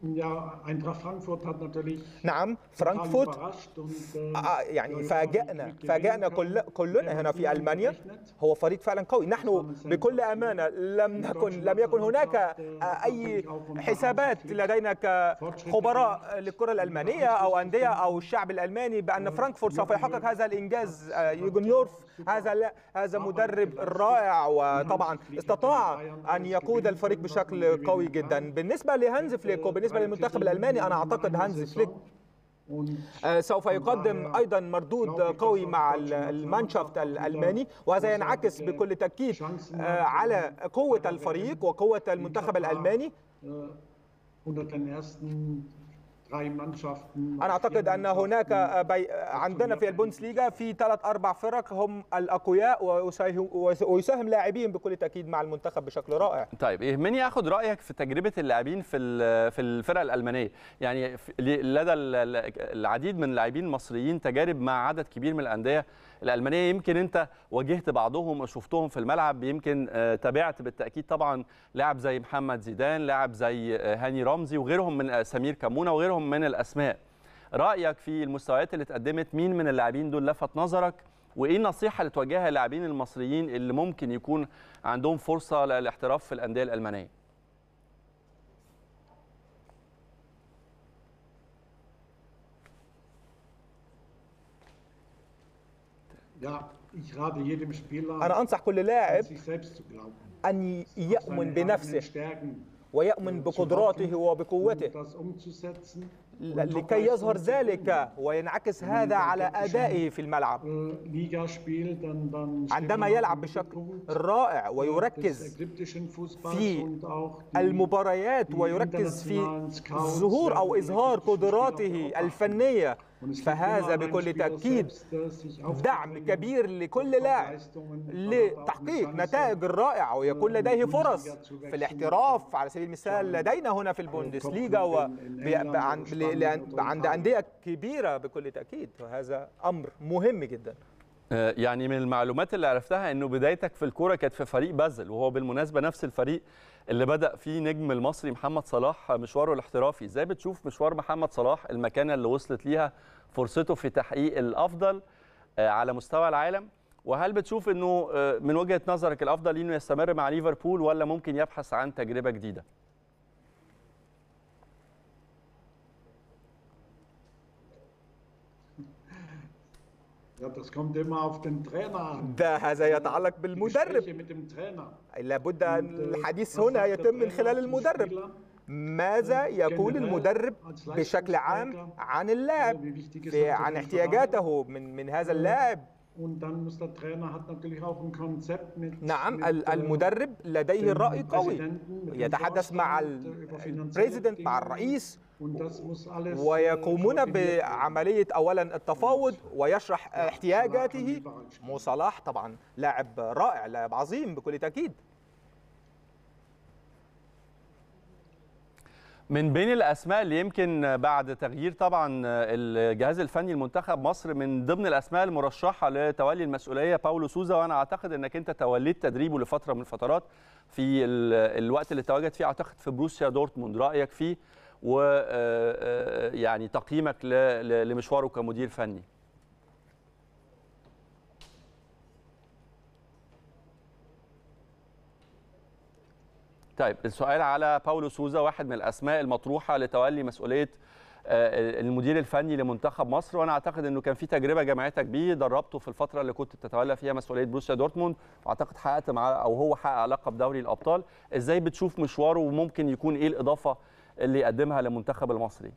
Speaker 3: Ja, Eintracht Frankfurt hat natürlich
Speaker 4: نعم
Speaker 3: total
Speaker 4: فرانكفورت
Speaker 3: überrascht und, äh,
Speaker 4: آه، يعني
Speaker 3: ja,
Speaker 4: فاجأنا
Speaker 3: mit
Speaker 4: فاجأنا
Speaker 3: gewinnen
Speaker 4: كل
Speaker 3: können.
Speaker 4: كلنا
Speaker 3: Wir
Speaker 4: هنا
Speaker 3: hatten
Speaker 4: في
Speaker 3: damit
Speaker 4: ألمانيا
Speaker 3: gerechnet.
Speaker 4: هو فريق فعلا قوي نحن بكل أمانة لم نكن لم يكن هناك آه، أي حسابات لدينا كخبراء للكرة الألمانية أو أندية أو الشعب الألماني بأن فرانكفورت سوف يحقق هذا الإنجاز آه، يوجن يورف هذا لا هذا مدرب رائع وطبعا استطاع أن يقود الفريق بشكل قوي جدا بالنسبة لهانز فليك وبالنسبة للمنتخب الألماني أنا أعتقد هانز فليك
Speaker 3: Und
Speaker 4: آه، سوف يقدم ايضا مردود قوي مع ال- المانشافت الالماني وهذا ينعكس بكل تاكيد آه، على قوه الفريق وقوه المنتخب الالماني
Speaker 3: äh, unter den ersten drei Mannschaften.
Speaker 4: انا اعتقد ان هناك آه، بي... عندنا في البوندسليغا في ثلاث اربع فرق هم الاقوياء ويساهم, ويساهم لاعبين بكل تاكيد مع المنتخب بشكل رائع
Speaker 1: طيب يهمني اخد رايك في تجربه اللاعبين في ال- في الفرق الالمانيه يعني في- لدى ال- ال- العديد من اللاعبين المصريين تجارب مع عدد كبير من الانديه الالمانيه يمكن انت واجهت بعضهم وشفتهم في الملعب يمكن آه، تابعت بالتاكيد طبعا لاعب زي محمد زيدان لاعب زي آه، هاني رمزي وغيرهم من آه، سمير كمونه وغيرهم من الاسماء رايك في المستويات اللي اتقدمت مين من اللاعبين دول لفت نظرك وايه النصيحه اللي توجهها للاعبين المصريين اللي ممكن يكون عندهم فرصه للاحتراف في الانديه الالمانيه
Speaker 3: Ja, ich rate jedem Spieler,
Speaker 4: انا انصح كل
Speaker 3: an
Speaker 4: لاعب
Speaker 3: sich selbst zu glauben.
Speaker 4: ان
Speaker 3: auf
Speaker 4: يؤمن
Speaker 3: seine
Speaker 4: بنفسه
Speaker 3: eigenen Stärken
Speaker 4: ويؤمن بقدراته وبقوته
Speaker 3: um das umzusetzen.
Speaker 4: لكي يظهر ذلك وينعكس هذا على ادائه في الملعب
Speaker 3: Äh, Liga spielt, dann, dann steht
Speaker 4: عندما
Speaker 3: man auf
Speaker 4: يلعب
Speaker 3: dem
Speaker 4: بشكل
Speaker 3: Mittelpunkt
Speaker 4: رائع
Speaker 3: des
Speaker 4: ويركز
Speaker 3: ägyptischen Fußballs
Speaker 4: في
Speaker 3: und auch die,
Speaker 4: المباريات
Speaker 3: die
Speaker 4: ويركز في
Speaker 3: internationalen Scouts
Speaker 4: ظهور او
Speaker 3: werden
Speaker 4: اظهار
Speaker 3: die ägyptischen Spieler
Speaker 4: قدراته
Speaker 3: beobachten.
Speaker 4: الفنيه
Speaker 3: Und es gibt
Speaker 4: فهذا
Speaker 3: immer einen
Speaker 4: بكل
Speaker 3: Spieler
Speaker 4: تاكيد
Speaker 3: selbst, der sich
Speaker 4: دعم
Speaker 3: aufzubringen,
Speaker 4: كبير لكل لاعب
Speaker 3: Leistungen,
Speaker 4: لتحقيق نتائج الرائعه ويكون لديه فرص في الاحتراف على سبيل المثال لدينا هنا في البوندسليغا وعند انديه كبيره بكل تاكيد وهذا امر مهم جدا
Speaker 1: آه، يعني من المعلومات اللي عرفتها انه بدايتك في الكوره كانت في فريق بازل وهو بالمناسبه نفس الفريق اللي بدا فيه نجم المصري محمد صلاح مشواره الاحترافي ازاي بتشوف مشوار محمد صلاح المكانه اللي وصلت ليها فرصته في تحقيق الافضل آه، على مستوى العالم وهل بتشوف انه آه، من وجهه نظرك الافضل انه يستمر مع ليفربول ولا ممكن يبحث عن تجربه جديده
Speaker 3: Ja, das kommt immer auf den Trainer an.
Speaker 4: ده هذا يتعلق
Speaker 3: Die
Speaker 4: بالمدرب
Speaker 3: Gespräche mit dem Trainer.
Speaker 4: لابد
Speaker 3: Und,
Speaker 4: ان
Speaker 3: äh,
Speaker 4: الحديث
Speaker 3: was
Speaker 4: هنا
Speaker 3: sagt der
Speaker 4: يتم من
Speaker 3: Trainer
Speaker 4: خلال
Speaker 3: zum
Speaker 4: المدرب
Speaker 3: Spieler?
Speaker 4: ماذا يقول المدرب بشكل عام عن اللاعب في عن احتياجاته من من هذا اللاعب
Speaker 3: Und dann muss der Trainer hat natürlich auch ein Konzept mit,
Speaker 4: نعم
Speaker 3: mit,
Speaker 4: ال-
Speaker 3: äh,
Speaker 4: المدرب لديه
Speaker 3: dem
Speaker 4: رأي قوي
Speaker 3: Präsidenten, mit dem
Speaker 4: يتحدث مع
Speaker 3: Vorstand, äh, über finanzielle
Speaker 4: البريزيدنت مع
Speaker 3: Dinge.
Speaker 4: الرئيس
Speaker 3: Und das muss alles, äh,
Speaker 4: ويقومون
Speaker 3: koordiniert werden.
Speaker 4: بعملية أولا التفاوض ويشرح احتياجاته مو صلاح طبعا لاعب رائع لاعب عظيم بكل تأكيد
Speaker 1: من بين الاسماء اللي يمكن بعد تغيير طبعا الجهاز الفني لمنتخب مصر من ضمن الاسماء المرشحه لتولي المسؤوليه باولو سوزا وانا اعتقد انك انت توليت تدريبه لفتره من الفترات في ال- الوقت اللي تواجد فيه اعتقد في بروسيا دورتموند رايك فيه و آه، يعني تقييمك ل- ل- لمشواره كمدير فني طيب السؤال على باولو سوزا واحد من الاسماء المطروحه لتولي مسؤوليه آه، المدير الفني لمنتخب مصر وانا اعتقد انه كان في تجربه جمعتك بيه دربته في الفتره اللي كنت بتتولى فيها مسؤوليه بروسيا دورتموند واعتقد حققت معاه او هو حقق لقب دوري الابطال ازاي بتشوف مشواره وممكن يكون ايه الاضافه اللي يقدمها للمنتخب المصري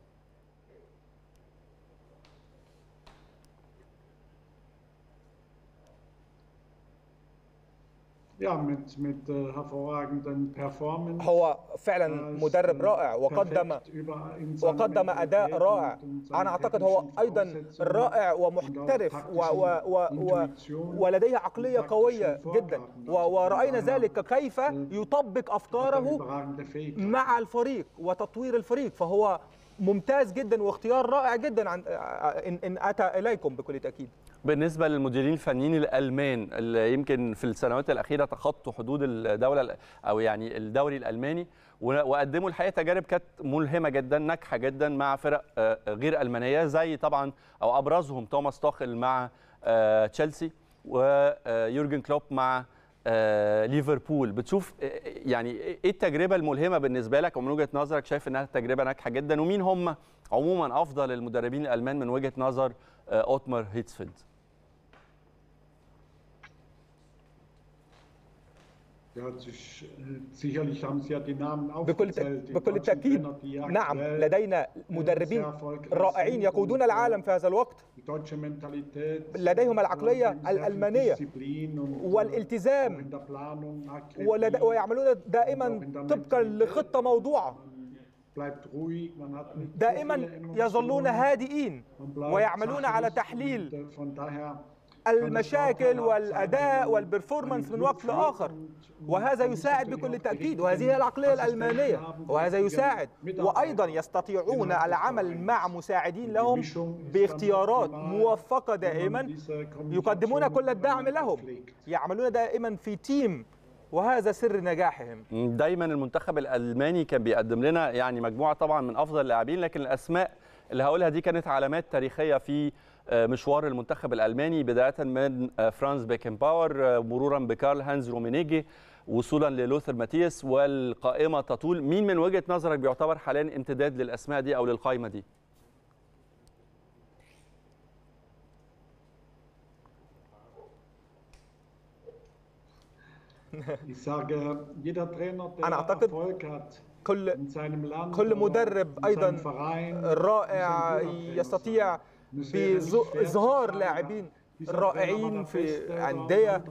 Speaker 3: Ja, mit, mit äh, hervorragenden Performance.
Speaker 4: هو فعلا
Speaker 3: als,
Speaker 4: مدرب
Speaker 3: äh,
Speaker 4: رائع وقدم
Speaker 3: perfekt über- in seiner
Speaker 4: وقدم أداء
Speaker 3: Mentalität
Speaker 4: رائع
Speaker 3: und- und seinen
Speaker 4: أنا أعتقد هو
Speaker 3: technischen
Speaker 4: أيضا
Speaker 3: Voraussetzungen
Speaker 4: رائع
Speaker 3: und auch
Speaker 4: ومحترف و و و و
Speaker 3: Intuition
Speaker 4: ولديه عقلية
Speaker 3: und
Speaker 4: قوية
Speaker 3: taktischen
Speaker 4: جدا
Speaker 3: Vorgaben.
Speaker 4: و- ورأينا
Speaker 3: Also
Speaker 4: ذلك كيف
Speaker 3: äh,
Speaker 4: يطبق
Speaker 3: hat er
Speaker 4: أفكاره
Speaker 3: überragende Fähigkeiten.
Speaker 4: مع الفريق وتطوير الفريق فهو ممتاز جدا واختيار رائع جدا عن ان ان اتى اليكم بكل تاكيد
Speaker 1: بالنسبه للمديرين الفنيين الالمان اللي يمكن في السنوات الاخيره تخطوا حدود الدوله او يعني الدوري الالماني وقدموا الحقيقه تجارب كانت ملهمه جدا ناجحه جدا مع فرق غير المانيه زي طبعا او ابرزهم توماس توخل مع تشيلسي ويورجن كلوب مع ليفربول بتشوف يعني ايه التجربه الملهمه بالنسبه لك ومن وجهه نظرك شايف انها تجربه ناجحه جدا ومين هم عموما افضل المدربين الالمان من وجهه نظر اوتمر هيتسفيلد
Speaker 4: بكل بكل التاكيد نعم لدينا مدربين رائعين يقودون العالم في هذا الوقت لديهم العقليه الالمانيه والالتزام ويعملون دائما طبقا لخطه موضوعه دائما يظلون هادئين ويعملون على تحليل المشاكل والاداء والبرفورمانس من وقت لاخر وهذا يساعد بكل تاكيد وهذه هي العقليه الالمانيه وهذا يساعد وايضا يستطيعون العمل مع مساعدين لهم باختيارات موفقه دائما يقدمون كل الدعم لهم يعملون دائما في تيم وهذا سر نجاحهم
Speaker 1: دايما المنتخب الالماني كان بيقدم لنا يعني مجموعه طبعا من افضل اللاعبين لكن الاسماء اللي هقولها دي كانت علامات تاريخيه في مشوار المنتخب الالماني بدايه من فرانز بيكن باور مرورا بكارل هانز رومينيجي وصولا للوثر ماتياس والقائمه تطول مين من وجهه نظرك بيعتبر حاليا امتداد للاسماء دي او للقائمه دي
Speaker 4: أنا أعتقد كل كل مدرب أيضا رائع يستطيع بإظهار لاعبين رائعين في أندية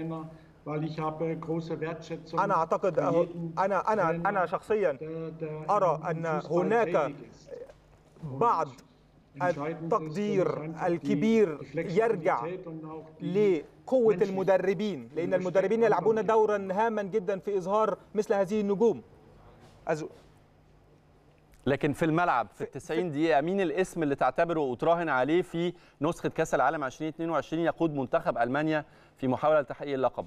Speaker 4: أنا أعتقد أنا أنا أنا شخصيا أرى أن هناك بعض التقدير الكبير يرجع لقوة المدربين لأن المدربين يلعبون دورا هاما جدا في إظهار مثل هذه النجوم أزو
Speaker 1: لكن في الملعب في ال 90 دقيقة مين الاسم اللي تعتبره وتراهن عليه في نسخة كأس العالم 2022 يقود منتخب ألمانيا في محاولة لتحقيق اللقب؟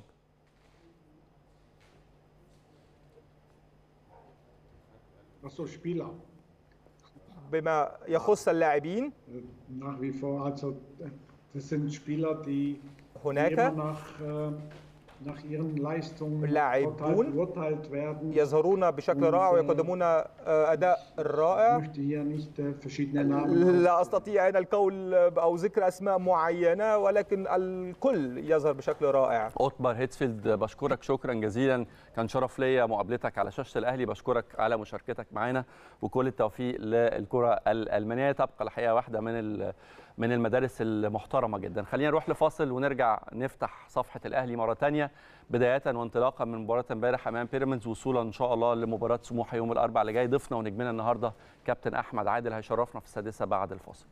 Speaker 4: بما يخص اللاعبين هناك لاعبون يظهرون بشكل رائع ويقدمون اداء رائع لا استطيع ان القول او ذكر اسماء معينه ولكن الكل يظهر بشكل رائع
Speaker 1: اوتمار هيتسفيلد بشكرك شكرا جزيلا كان شرف ليا مقابلتك على شاشه الاهلي بشكرك على مشاركتك معنا وكل التوفيق للكره الالمانيه تبقى الحقيقه واحده من من المدارس المحترمه جدا خلينا نروح لفاصل ونرجع نفتح صفحه الاهلي مره ثانيه بدايه وانطلاقا من مباراه امبارح امام بيراميدز وصولا ان شاء الله لمباراه سموحه يوم الاربعاء اللي جاي ضيفنا ونجمنا النهارده كابتن احمد عادل هيشرفنا في السادسه بعد الفاصل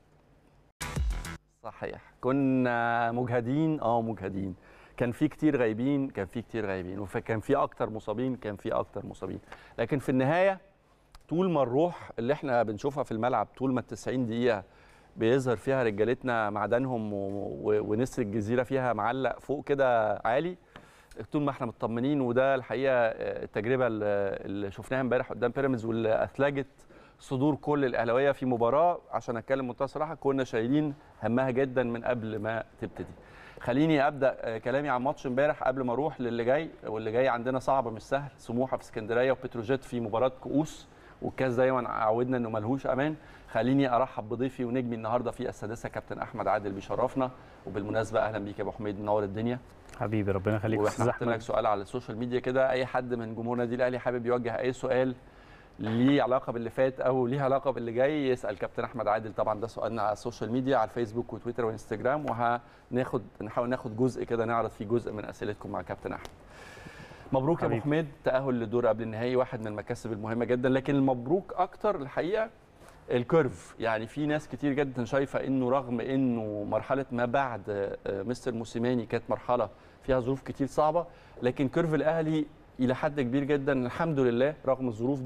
Speaker 1: صحيح كنا مجهدين اه مجهدين كان في كتير غايبين كان في كتير غايبين وكان في اكتر مصابين كان في اكتر مصابين لكن في النهايه طول ما الروح اللي احنا بنشوفها في الملعب طول ما ال 90 دقيقه بيظهر فيها رجالتنا معدنهم ونسر الجزيره فيها معلق فوق كده عالي طول ما احنا مطمنين وده الحقيقه التجربه اللي شفناها امبارح قدام بيراميدز واللي اثلجت صدور كل الاهلاويه في مباراه عشان اتكلم منتهى الصراحه كنا شايلين همها جدا من قبل ما تبتدي. خليني ابدا كلامي عن ماتش امبارح قبل ما اروح للي جاي واللي جاي عندنا صعب مش سهل سموحه في اسكندريه وبتروجيت في مباراه كؤوس والكاس دايما عودنا انه ملهوش امان خليني ارحب بضيفي ونجمي النهارده في السادسه كابتن احمد عادل بيشرفنا وبالمناسبه اهلا بيك يا ابو حميد منور الدنيا
Speaker 5: حبيبي ربنا يخليك
Speaker 1: واحنا حاطين لك سؤال على السوشيال ميديا كده اي حد من جمهور النادي الاهلي حابب يوجه اي سؤال ليه علاقه باللي فات او ليه علاقه باللي جاي يسال كابتن احمد عادل طبعا ده سؤالنا على السوشيال ميديا على الفيسبوك وتويتر وانستجرام وهناخد نحاول ناخد جزء كده نعرض فيه جزء من اسئلتكم مع كابتن احمد مبروك يا ابو حميد تاهل للدور قبل النهائي واحد من المكاسب المهمه جدا لكن المبروك اكتر الحقيقه الكيرف يعني في ناس كتير جدا شايفه انه رغم انه مرحله ما بعد مستر موسيماني كانت مرحله فيها ظروف كتير صعبه لكن كيرف الاهلي الى حد كبير جدا الحمد لله رغم الظروف دي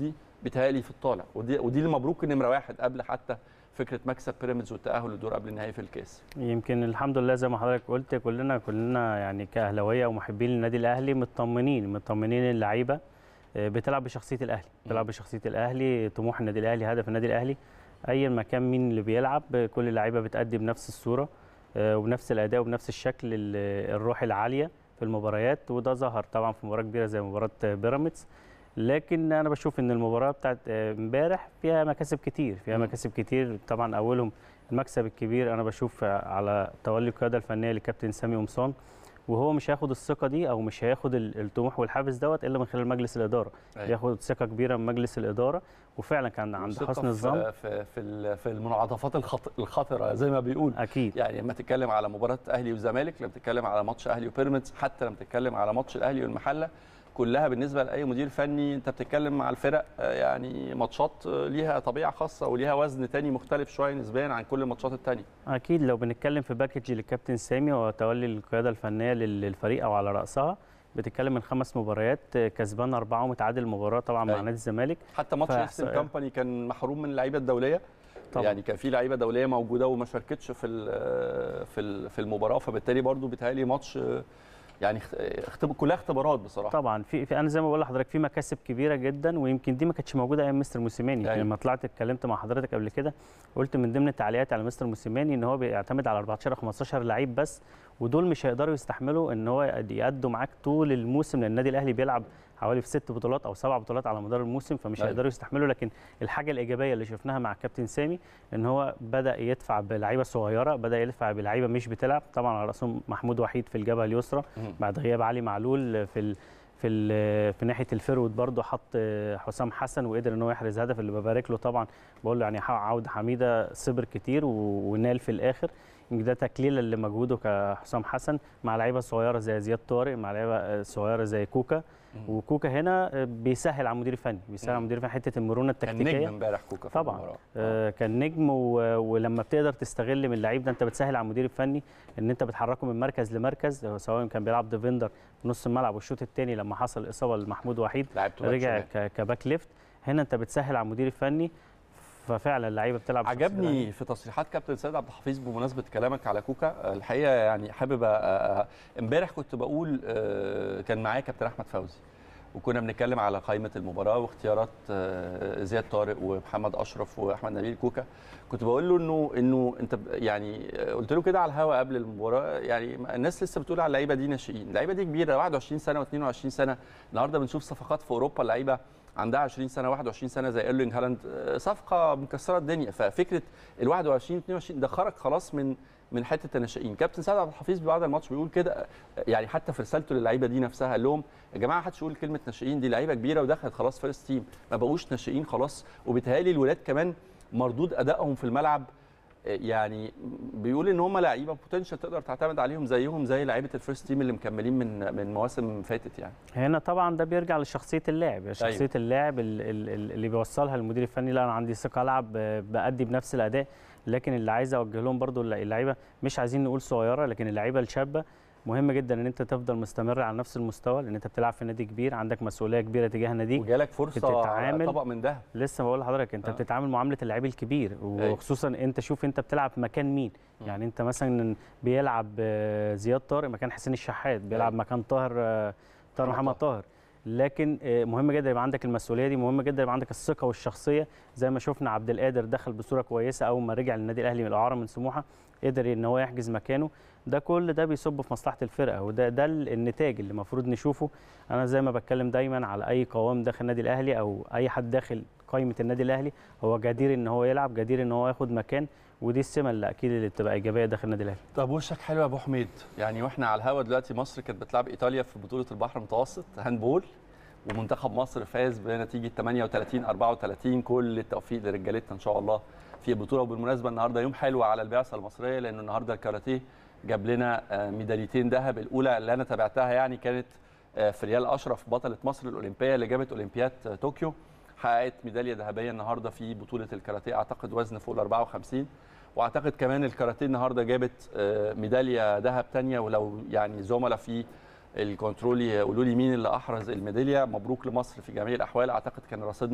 Speaker 1: بيتهيألي في الطالع ودي ودي اللي مبروك نمره واحد قبل حتى فكره مكسب بيراميدز والتاهل للدور قبل النهائي في الكاس
Speaker 5: يمكن الحمد لله زي ما حضرتك قلت كلنا كلنا يعني كاهلاويه ومحبين للنادي الاهلي مطمنين مطمنين اللعيبه آه، بتلعب بشخصيه الاهلي بتلعب بشخصيه الاهلي طموح النادي الاهلي هدف النادي الاهلي ايا ما كان مين اللي بيلعب آه، كل اللعيبه بتأدي بنفس الصوره آه، وبنفس الاداء وبنفس الشكل ال- الروح العاليه في المباريات وده ظهر طبعا في مباراه كبيره زي مباراه بيراميدز لكن انا بشوف ان المباراه بتاعت آه، امبارح فيها مكاسب كتير فيها مكاسب كتير طبعا اولهم المكسب الكبير انا بشوف على تولي القياده الفنيه لكابتن سامي قمصان وهو مش هياخد الثقه دي او مش هياخد ال- الطموح والحافز دوت الا من خلال مجلس الاداره
Speaker 1: أيوة.
Speaker 5: ياخد ثقه كبيره من مجلس الاداره وفعلا كان عند
Speaker 1: ثقة
Speaker 5: حسن الظن
Speaker 1: في في في ال- في المنعطفات الخط- الخطره زي ما بيقول
Speaker 5: اكيد
Speaker 1: يعني لما تتكلم على مباراه اهلي وزمالك لما تتكلم على ماتش اهلي وبيراميدز حتى لما تتكلم على ماتش الاهلي والمحله كلها بالنسبه لاي مدير فني انت بتتكلم مع الفرق آه، يعني ماتشات آه، ليها طبيعه خاصه وليها وزن تاني مختلف شويه نسبيا عن كل الماتشات التانيه
Speaker 5: اكيد لو بنتكلم في باكج للكابتن سامي وتولي القياده الفنيه لل- للفريق او على راسها بتتكلم من خمس مباريات آه، كسبان اربعه ومتعادل مباراه طبعا مع
Speaker 1: أيوة.
Speaker 5: نادي الزمالك
Speaker 1: حتى ماتش
Speaker 5: فإحصاء-
Speaker 1: ايسترن كامباني كان محروم من اللعيبه الدوليه
Speaker 5: طبعا.
Speaker 1: يعني كان في لعيبه دوليه موجوده وما شاركتش في ال- في ال- في المباراه فبالتالي برضو بيتهيألي ماتش آه، يعني اخت- اختب... كلها اختبارات بصراحه
Speaker 5: طبعا في, في انا زي ما بقول لحضرتك في مكاسب كبيره جدا ويمكن دي ما كانتش موجوده ايام مستر موسيماني
Speaker 1: أيوة.
Speaker 5: يعني لما طلعت اتكلمت مع حضرتك قبل كده قلت من ضمن التعليقات على مستر موسيماني ان هو بيعتمد على 14 او 15 لعيب بس ودول مش هيقدروا يستحملوا ان هو يأدوا معاك طول الموسم لان النادي الاهلي بيلعب حوالي في ست بطولات او سبع بطولات على مدار الموسم فمش
Speaker 1: أيوة.
Speaker 5: هيقدروا يستحملوا لكن الحاجه الايجابيه اللي شفناها مع كابتن سامي ان هو بدا يدفع بلعيبه صغيره بدا يدفع بلعيبه مش بتلعب طبعا على راسهم محمود وحيد في الجبهه اليسرى
Speaker 1: مم.
Speaker 5: بعد غياب علي معلول في ال في ال في ناحيه الفيرود برضه حط حسام حسن وقدر ان هو يحرز هدف اللي ببارك له طبعا بقول له يعني عوده حميده صبر كتير و- ونال في الاخر يمكن ده تكليلا لمجهوده كحسام حسن مع لعيبه صغيره زي زياد طارق مع لعيبه صغيره زي كوكا وكوكا هنا بيسهل على المدير الفني بيسهل على المدير الفني حته المرونه
Speaker 1: كان
Speaker 5: التكتيكيه
Speaker 1: نجم امبارح كوكا في
Speaker 5: طبعا
Speaker 1: المباراه
Speaker 5: آه كان نجم و... ولما بتقدر تستغل من اللعيب ده انت بتسهل على المدير الفني ان انت بتحركه من مركز لمركز آه، سواء كان بيلعب ديفندر في نص الملعب والشوط الثاني لما حصل اصابه لمحمود وحيد
Speaker 1: لعبته باك
Speaker 5: رجع
Speaker 1: شمال.
Speaker 5: ك... كباك ليفت هنا انت بتسهل على المدير الفني ففعلا اللعيبه بتلعب بشخصية
Speaker 1: عجبني
Speaker 5: الأهلي.
Speaker 1: في تصريحات كابتن سيد عبد الحفيظ بمناسبه كلامك على كوكا الحقيقه يعني حابب أ- أ- امبارح كنت بقول آه، كان معايا كابتن احمد فوزي وكنا بنتكلم على قائمه المباراه واختيارات آه، زياد طارق ومحمد اشرف واحمد نبيل كوكا كنت بقول له انه انه انت ب- يعني قلت له كده على الهوا قبل المباراه يعني الناس لسه بتقول على اللعيبه دي ناشئين اللعيبه دي كبيره 21 سنه و22 سنه النهارده بنشوف صفقات في اوروبا اللعيبه عندها 20 سنه 21 سنه زي ايرلينج هالاند آه، صفقه مكسره الدنيا ففكره ال 21 22 ده خرج خلاص من من حته الناشئين كابتن سعد عبد الحفيظ بعد الماتش بيقول كده آه، يعني حتى في رسالته للعيبه دي نفسها قال لهم يا جماعه محدش يقول كلمه ناشئين دي لعيبه كبيره ودخلت خلاص فيرست تيم ما بقوش ناشئين خلاص وبيتهيألي الولاد كمان مردود ادائهم في الملعب آه، يعني بيقول ان هم لعيبه بوتنشال تقدر تعتمد عليهم زيهم زي لعيبه الفيرست تيم اللي مكملين من من مواسم فاتت يعني
Speaker 5: هنا طبعا ده بيرجع لشخصيه اللاعب شخصيه
Speaker 1: أيوة.
Speaker 5: اللاعب ال- ال- ال- اللي بيوصلها المدير الفني لا انا عندي ثقه العب آه، بادي بنفس الاداء لكن اللي عايز اوجه لهم برضو الل- اللعيبه مش عايزين نقول صغيره لكن اللعيبه الشابه مهم جدا ان انت تفضل مستمر على نفس المستوى لان انت بتلعب في نادي كبير عندك مسؤوليه كبيره تجاه ناديك
Speaker 1: وجالك فرصه على
Speaker 5: بتتعامل-
Speaker 1: طبق من ده
Speaker 5: لسه بقول لحضرتك انت
Speaker 1: آه.
Speaker 5: آه. بتتعامل معامله اللعيب الكبير وخصوصا انت شوف انت بتلعب مكان مين يعني انت مثلا بيلعب آه، زياد طارق مكان حسين الشحات بيلعب
Speaker 1: أيوة.
Speaker 5: مكان طاهر آه، طاهر
Speaker 1: محمد
Speaker 5: محمد طاهر لكن آه، مهم جدا يبقى عندك المسؤوليه دي مهم جدا يبقى عندك الثقه والشخصيه زي ما شفنا عبد القادر دخل بصوره كويسه اول ما رجع للنادي الاهلي من الاعاره من سموحه قدر ان هو يحجز مكانه ده كل ده بيصب في مصلحه الفرقه وده ده النتاج اللي المفروض نشوفه انا زي ما بتكلم دايما على اي قوام داخل النادي الاهلي او اي حد داخل قائمه النادي الاهلي هو جدير ان هو يلعب جدير ان هو ياخد مكان ودي السمه اللي اكيد اللي بتبقى ايجابيه داخل النادي الاهلي
Speaker 1: طب وشك حلو يا ابو حميد يعني واحنا على الهوا دلوقتي مصر كانت بتلعب ايطاليا في بطوله البحر المتوسط هاندبول ومنتخب مصر فاز بنتيجه 38 34 كل التوفيق لرجالتنا ان شاء الله في البطوله وبالمناسبه النهارده يوم حلو على البعثه المصريه لانه النهارده الكاراتيه جاب لنا آه، ميداليتين ذهب الاولى اللي انا تابعتها يعني كانت آه، فريال اشرف بطله مصر الاولمبيه اللي جابت اولمبياد آه، طوكيو حققت ميداليه ذهبيه النهارده في بطوله الكاراتيه اعتقد وزن فوق ال 54 واعتقد كمان الكاراتيه النهارده جابت آه، ميداليه ذهب تانية ولو يعني زملاء في الكنترول يقولوا لي مين اللي احرز الميداليه مبروك لمصر في جميع الاحوال اعتقد كان رصيدنا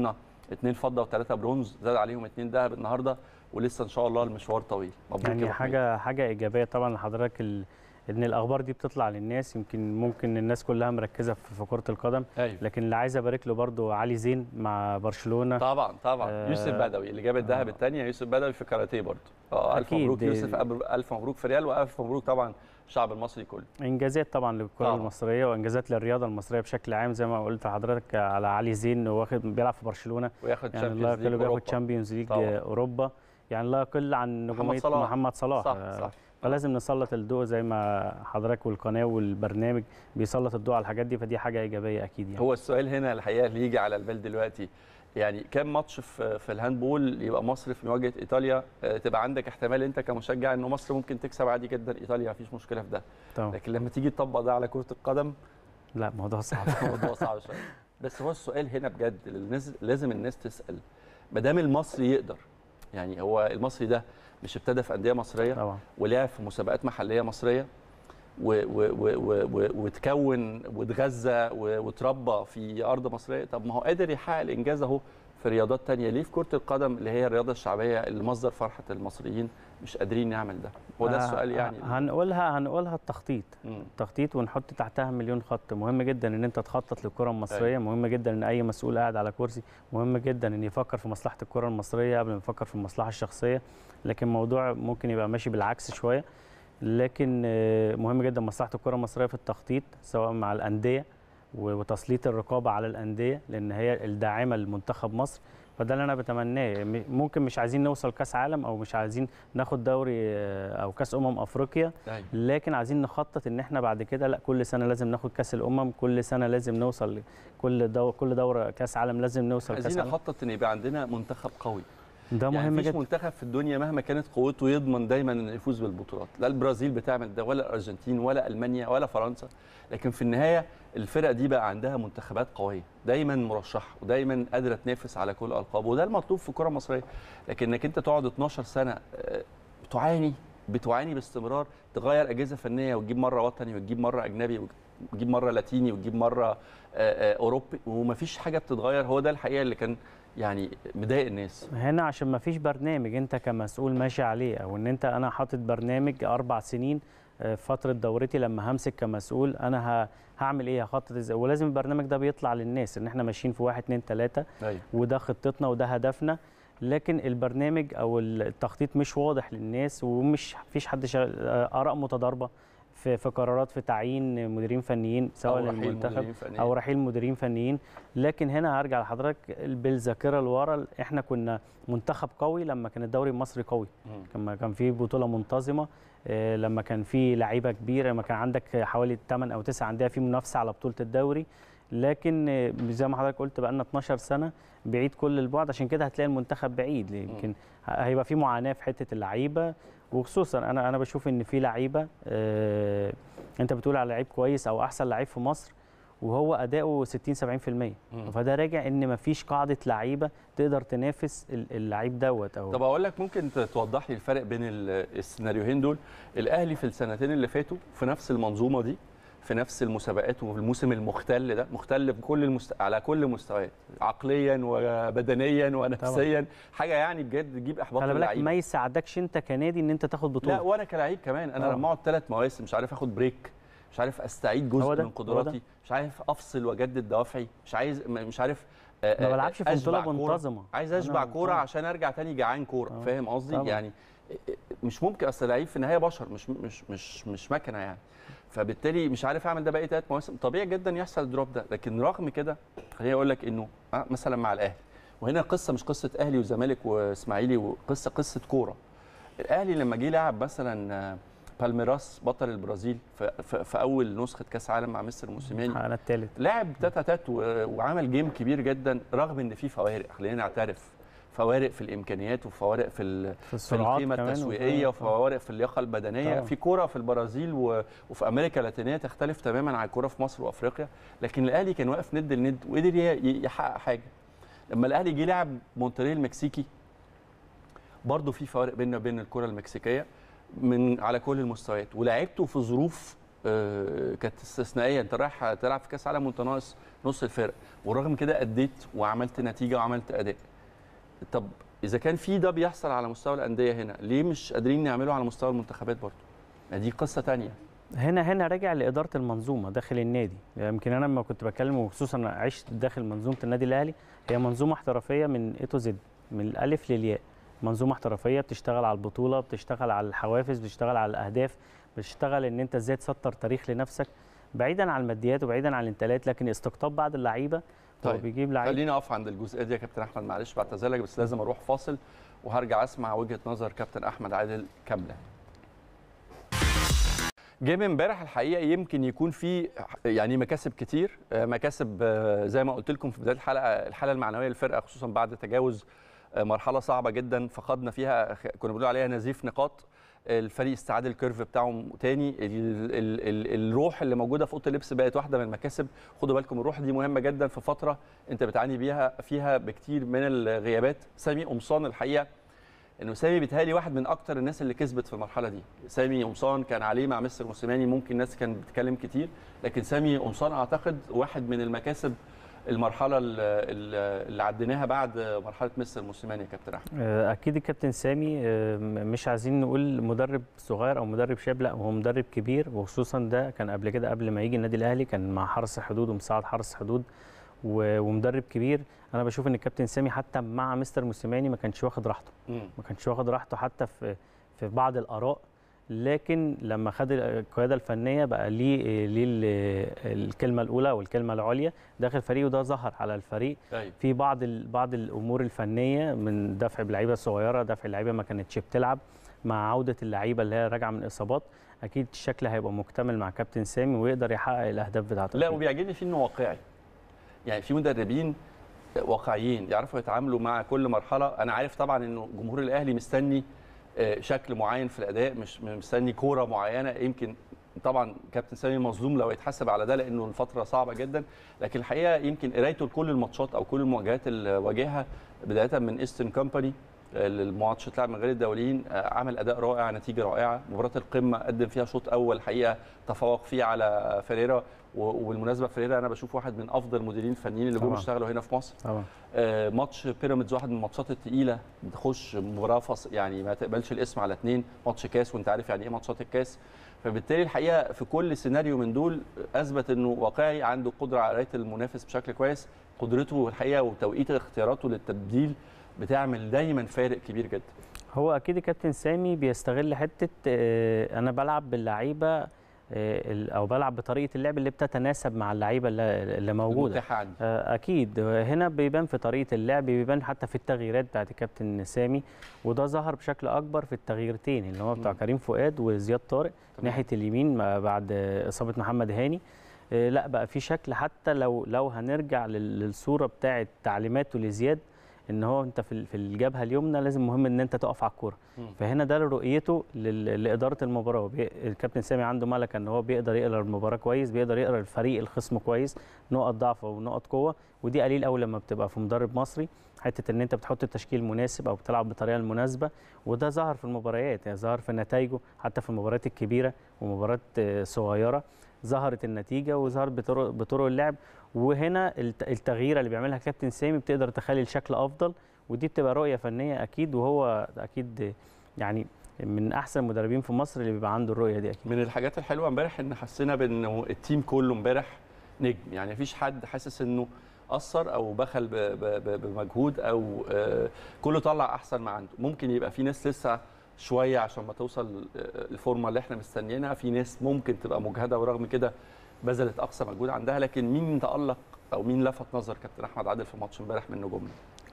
Speaker 1: اتنين فضه وثلاثه برونز زاد عليهم اتنين ذهب النهارده ولسه ان شاء الله المشوار طويل مبروك يا
Speaker 5: يعني
Speaker 1: أبو حميد.
Speaker 5: حاجه حاجه ايجابيه طبعا لحضرتك ال... ان الاخبار دي بتطلع للناس يمكن ممكن الناس كلها مركزه في في كره القدم
Speaker 1: ايوه
Speaker 5: لكن اللي عايز ابارك له برضو علي زين مع برشلونه
Speaker 1: طبعا طبعا
Speaker 5: آه،
Speaker 1: يوسف بدوي اللي جاب الذهب
Speaker 5: آه.
Speaker 1: الثانيه يوسف بدوي في كاراتيه برضه اه الف
Speaker 5: أكيد.
Speaker 1: مبروك يوسف أب- الف مبروك في ريال والف مبروك طبعا الشعب المصري كله
Speaker 5: انجازات طبعا للكره
Speaker 1: طبعاً.
Speaker 5: المصريه وانجازات للرياضه المصريه بشكل عام زي ما قلت لحضرتك على علي زين واخد بيلعب في برشلونه
Speaker 1: وياخد
Speaker 5: يعني لا
Speaker 1: تشامبيونز
Speaker 5: يقل
Speaker 1: ليج
Speaker 5: بياخد
Speaker 1: أوروبا.
Speaker 5: تشامبيونز ليج
Speaker 1: طبعاً.
Speaker 5: اوروبا يعني لا يقل عن نجوميه
Speaker 1: صلاح.
Speaker 5: محمد صلاح
Speaker 1: صح
Speaker 5: آه،
Speaker 1: صح
Speaker 5: فلازم نسلط الضوء زي ما حضرتك والقناه والبرنامج بيسلط الضوء على الحاجات دي فدي حاجه ايجابيه اكيد يعني
Speaker 1: هو السؤال هنا الحقيقه اللي يجي على البال دلوقتي يعني كم ماتش في في الهاندبول يبقى مصر في مواجهه ايطاليا آه، تبقى عندك احتمال انت كمشجع انه مصر ممكن تكسب عادي جدا ايطاليا مفيش مشكله في ده
Speaker 5: طبعا
Speaker 1: لكن لما تيجي تطبق ده على كره القدم
Speaker 5: لا موضوع صعب
Speaker 1: الموضوع صعب شويه بس هو السؤال هنا بجد الناس لازم الناس تسال ما دام المصري يقدر يعني هو المصري ده مش ابتدى في انديه مصريه
Speaker 5: طبعا
Speaker 1: ولعب في مسابقات محليه مصريه و- و- و- و- و- وتكون واتغذى و- وتربى في ارض مصريه طب ما هو قادر يحقق الانجاز اهو في رياضات تانية ليه في كره القدم اللي هي الرياضه الشعبيه اللي مصدر فرحه المصريين مش قادرين نعمل ده هو ده
Speaker 5: آه،
Speaker 1: السؤال يعني
Speaker 5: هنقولها هنقولها التخطيط
Speaker 1: مم.
Speaker 5: تخطيط ونحط تحتها مليون خط مهم جدا ان انت تخطط للكره المصريه مهم جدا ان اي مسؤول قاعد على كرسي مهم جدا ان يفكر في مصلحه الكره المصريه قبل ما يفكر في المصلحه الشخصيه لكن موضوع ممكن يبقى ماشي بالعكس شويه لكن آه، مهم جدا مصلحه الكره المصريه في التخطيط سواء مع الانديه و- وتسليط الرقابه على الانديه لان هي الداعمه لمنتخب مصر فده اللي انا بتمناه م- ممكن مش عايزين نوصل كاس عالم او مش عايزين ناخد دوري آه، او كاس امم افريقيا
Speaker 1: أيوة.
Speaker 5: لكن عايزين نخطط ان احنا بعد كده لا كل سنه لازم ناخد كاس الامم كل سنه لازم نوصل ل- كل دو كل دوره كاس عالم لازم نوصل كاس
Speaker 1: عايزين
Speaker 5: عالم
Speaker 1: نخطط ان يبقى عندنا منتخب قوي
Speaker 5: ده
Speaker 1: يعني
Speaker 5: مهم
Speaker 1: مفيش
Speaker 5: جدا
Speaker 1: منتخب في الدنيا مهما كانت قوته يضمن دايما انه يفوز بالبطولات لا البرازيل بتعمل ده ولا الارجنتين ولا المانيا ولا فرنسا لكن في النهايه الفرق دي بقى عندها منتخبات قويه دايما مرشحه ودايما قادره تنافس على كل الالقاب وده المطلوب في الكره المصريه لكن انك انت تقعد 12 سنه آه، بتعاني بتعاني باستمرار تغير اجهزه فنيه وتجيب مره وطني وتجيب مره اجنبي وتجيب مره لاتيني وتجيب مره آه، آه، اوروبي ومفيش حاجه بتتغير هو ده الحقيقه اللي كان يعني مضايق الناس
Speaker 5: هنا عشان ما فيش برنامج انت كمسؤول ماشي عليه او ان انت انا حاطط برنامج اربع سنين آه، فتره دورتي لما همسك كمسؤول انا ه- هعمل ايه هخطط ازاي ولازم البرنامج ده بيطلع للناس ان احنا ماشيين في واحد اتنين تلاته
Speaker 1: ايوه
Speaker 5: وده خطتنا وده هدفنا لكن البرنامج او التخطيط مش واضح للناس ومش فيش حد شغال آه، اراء متضاربه في في قرارات في تعيين مديرين فنيين سواء
Speaker 1: أو رحيل
Speaker 5: للمنتخب
Speaker 1: مديرين فنيين.
Speaker 5: او رحيل مديرين فنيين لكن هنا هرجع لحضرتك بالذاكره لورا احنا كنا منتخب قوي لما كان الدوري المصري قوي
Speaker 1: مم.
Speaker 5: لما كان في بطوله منتظمه آه، لما كان في لعيبه كبيره لما كان عندك حوالي 8 او 9 انديه في منافسه على بطوله الدوري لكن آه، زي ما حضرتك قلت بقى لنا 12 سنه بعيد كل البعد عشان كده هتلاقي المنتخب بعيد يمكن هيبقى في معاناه في حته اللعيبه وخصوصا انا انا بشوف ان في لعيبه آه، انت بتقول على لعيب كويس او احسن لعيب في مصر وهو اداؤه 60 70%
Speaker 1: مم.
Speaker 5: فده راجع ان مفيش قاعده لعيبه تقدر تنافس ال- اللعيب دوت او
Speaker 1: طب اقول لك ممكن ت- توضح لي الفرق بين ال- السيناريوهين دول الاهلي في السنتين اللي فاتوا في نفس المنظومه دي في نفس المسابقات وفي الموسم المختل ده مختل بكل المست... على كل المستويات عقليا وبدنيا ونفسيا حاجه يعني بجد تجيب احباط
Speaker 5: خلي بالك
Speaker 1: اللعيبه
Speaker 5: ما يساعدكش انت كنادي ان انت تاخد بطوله
Speaker 1: لا وانا كلاعب كمان انا
Speaker 5: آه.
Speaker 1: لما اقعد ثلاث مواسم مش عارف اخد بريك مش عارف استعيد جزء
Speaker 5: هو ده،
Speaker 1: من
Speaker 5: هو
Speaker 1: قدراتي
Speaker 5: ده.
Speaker 1: مش عارف افصل واجدد دوافعي مش عايز م- مش عارف آه،
Speaker 5: ما
Speaker 1: آه،
Speaker 5: بلعبش في
Speaker 1: أشبع
Speaker 5: بطوله
Speaker 1: كورة.
Speaker 5: منتظمه
Speaker 1: عايز
Speaker 5: أنا
Speaker 1: اشبع كوره
Speaker 5: طبعاً.
Speaker 1: عشان ارجع تاني جعان كوره
Speaker 5: آه.
Speaker 1: فاهم قصدي
Speaker 5: طبعاً.
Speaker 1: يعني مش ممكن اصل اللعيب في النهايه بشر مش مش مش مش مكنه يعني فبالتالي مش عارف اعمل ده بقى ثلاث مواسم طبيعي جدا يحصل الدروب ده لكن رغم كده خليني اقول لك انه آه، مثلا مع الاهلي وهنا القصه مش قصه اهلي وزمالك واسماعيلي وقصه قصه كوره الاهلي لما جه لعب مثلا آه، بالميراس بطل البرازيل في, في, في اول نسخه كاس عالم مع مستر موسيماني
Speaker 5: انا الثالث
Speaker 1: لعب تاتا تات و- وعمل جيم كبير جدا رغم ان في فوارق خلينا نعترف فوارق في الامكانيات وفوارق في ال-
Speaker 5: في
Speaker 1: في
Speaker 5: السرعات
Speaker 1: القيمه
Speaker 5: كمان
Speaker 1: التسويقيه
Speaker 5: وفي-
Speaker 1: وفوارق في اللياقه البدنيه
Speaker 5: طبعاً.
Speaker 1: في كوره في البرازيل و- وفي امريكا اللاتينيه تختلف تماما عن الكوره في مصر وافريقيا لكن الاهلي كان واقف ند لند وقدر ي- ي- يحقق حاجه لما الاهلي جه لعب مونتريال المكسيكي برضه في فوارق بيننا وبين الكره المكسيكيه من على كل المستويات ولعبته في ظروف آه، كانت استثنائيه انت رايح تلعب في كاس عالم وانت ناقص نص الفرق ورغم من كده اديت وعملت نتيجه وعملت اداء طب اذا كان في ده بيحصل على مستوى الانديه هنا ليه مش قادرين نعمله على مستوى المنتخبات برضه ما دي قصه تانية
Speaker 5: هنا هنا راجع لاداره المنظومه داخل النادي يمكن انا لما كنت بتكلم وخصوصا عشت داخل منظومه النادي الاهلي هي منظومه احترافيه من اي تو زد من الالف للياء منظومه احترافيه بتشتغل على البطوله بتشتغل على الحوافز بتشتغل على الاهداف بتشتغل ان انت ازاي تسطر تاريخ لنفسك بعيدا عن الماديات وبعيدا عن الانتقالات لكن استقطاب بعض اللعيبه هو
Speaker 1: طيب،
Speaker 5: بيجيب لعيبه
Speaker 1: خليني اقف عند الجزئيه دي يا كابتن احمد معلش بعتذر لك بس لازم اروح فاصل وهرجع اسمع وجهه نظر كابتن احمد عادل كامله جيم امبارح الحقيقه يمكن يكون في يعني مكاسب كتير آه، مكاسب آه، زي ما قلت لكم في بدايه الحلقه الحاله المعنويه للفرقه خصوصا بعد تجاوز آه، مرحله صعبه جدا فقدنا فيها خ- كنا بنقول عليها نزيف نقاط الفريق استعاد الكيرف بتاعه تاني ال ال ال الروح اللي موجوده في اوضه اللبس بقت واحده من المكاسب خدوا بالكم الروح دي مهمه جدا في فتره انت بتعاني بيها فيها بكتير من الغيابات سامي قمصان الحقيقه انه سامي بيتهيألي واحد من اكتر الناس اللي كسبت في المرحله دي سامي قمصان كان عليه مع مستر موسيماني ممكن الناس كانت بتتكلم كتير لكن سامي قمصان اعتقد واحد من المكاسب المرحله ال- ال- اللي عديناها بعد مرحله مستر موسيماني يا كابتن احمد
Speaker 5: آه، اكيد الكابتن سامي آه، م- مش عايزين نقول مدرب صغير او مدرب شاب لا هو مدرب كبير وخصوصا ده كان قبل كده قبل ما يجي النادي الاهلي كان مع حرس الحدود ومساعد حرس الحدود و- ومدرب كبير انا بشوف ان الكابتن سامي حتى مع مستر موسيماني ما كانش واخد راحته
Speaker 1: مم.
Speaker 5: ما كانش واخد راحته حتى في في بعض الاراء لكن لما خد القياده الفنيه بقى ليه ليه ال- الكلمه الاولى والكلمه العليا داخل الفريق وده ظهر على الفريق
Speaker 1: ايوه
Speaker 5: في بعض ال- بعض الامور الفنيه من دفع بلعيبه صغيره دفع اللعيبه ما كانتش بتلعب مع عوده اللعيبه اللي هي راجعه من اصابات اكيد الشكل هيبقى مكتمل مع كابتن سامي ويقدر يحقق الاهداف بتاعته
Speaker 1: لا وبيعجبني فيه انه واقعي يعني في مدربين واقعيين يعرفوا يتعاملوا مع كل مرحله انا عارف طبعا انه جمهور الاهلي مستني آه، شكل معين في الاداء مش مستني كوره معينه يمكن طبعا كابتن سامي مظلوم لو يتحسب على ده لانه الفتره صعبه جدا لكن الحقيقه يمكن قرايته لكل الماتشات او كل المواجهات اللي واجهها بدايه من ايسترن كومباني الماتش اتلعب من غير الدوليين آه، عمل اداء رائع نتيجه رائعه مباراه القمه قدم فيها شوط اول الحقيقه تفوق فيه على فيريرا و- وبالمناسبه فيريرا انا بشوف واحد من افضل المديرين الفنيين اللي جم
Speaker 5: طبعاً.
Speaker 1: اشتغلوا هنا في مصر
Speaker 5: طبعا
Speaker 1: آه، ماتش بيراميدز واحد من الماتشات الثقيله بتخش مباراه فص يعني ما تقبلش الاسم على اثنين ماتش كاس وانت عارف يعني ايه ماتشات الكاس فبالتالي الحقيقه في كل سيناريو من دول اثبت انه واقعي عنده قدره على قرايه المنافس بشكل كويس قدرته الحقيقه وتوقيت اختياراته للتبديل بتعمل دايما فارق كبير جدا
Speaker 5: هو اكيد الكابتن سامي بيستغل حته آه، انا بلعب باللعيبه آه، ال- او بلعب بطريقه اللعب اللي بتتناسب مع اللعيبه اللي اللي موجوده
Speaker 1: المتاحه عندي
Speaker 5: آه، اكيد هنا بيبان في طريقه اللعب بيبان حتى في التغييرات بتاعت الكابتن سامي وده ظهر بشكل اكبر في التغييرتين اللي هو بتاع
Speaker 1: مم.
Speaker 5: كريم فؤاد وزياد طارق
Speaker 1: تمام.
Speaker 5: ناحيه اليمين ما بعد اصابه محمد هاني آه، لا بقى في شكل حتى لو لو هنرجع لل- للصوره بتاعت تعليماته لزياد ان هو انت في ال- في الجبهه اليمنى لازم مهم ان انت تقف على الكوره
Speaker 1: مم.
Speaker 5: فهنا ده رؤيته لل- لاداره المباراه بي- الكابتن سامي عنده ملكه ان هو بيقدر يقرا المباراه كويس بيقدر يقرا الفريق الخصم كويس نقط ضعف ونقط قوه ودي قليل قوي لما بتبقى في مدرب مصري حته ان انت بتحط التشكيل المناسب او بتلعب بالطريقه المناسبه وده ظهر في المباريات يعني ظهر في نتائجه حتى في المباريات الكبيره ومباريات آه، صغيره ظهرت النتيجه وظهرت بطرق بطرق اللعب وهنا الت- التغييره اللي بيعملها كابتن سامي بتقدر تخلي الشكل افضل ودي بتبقى رؤيه فنيه اكيد وهو اكيد يعني من احسن المدربين في مصر اللي بيبقى عنده الرؤيه دي اكيد
Speaker 1: من الحاجات الحلوه امبارح ان حسينا بانه التيم كله امبارح نجم يعني مفيش حد حاسس انه اثر او بخل ب- ب- ب- بمجهود او آه، كله طلع احسن ما عنده ممكن يبقى في ناس لسه شويه عشان ما توصل آه، الفورمه اللي احنا مستنيينها في ناس ممكن تبقى مجهده ورغم كده بذلت اقصى مجهود عندها لكن مين تالق او مين لفت نظر كابتن احمد عادل في ماتش امبارح من نجومنا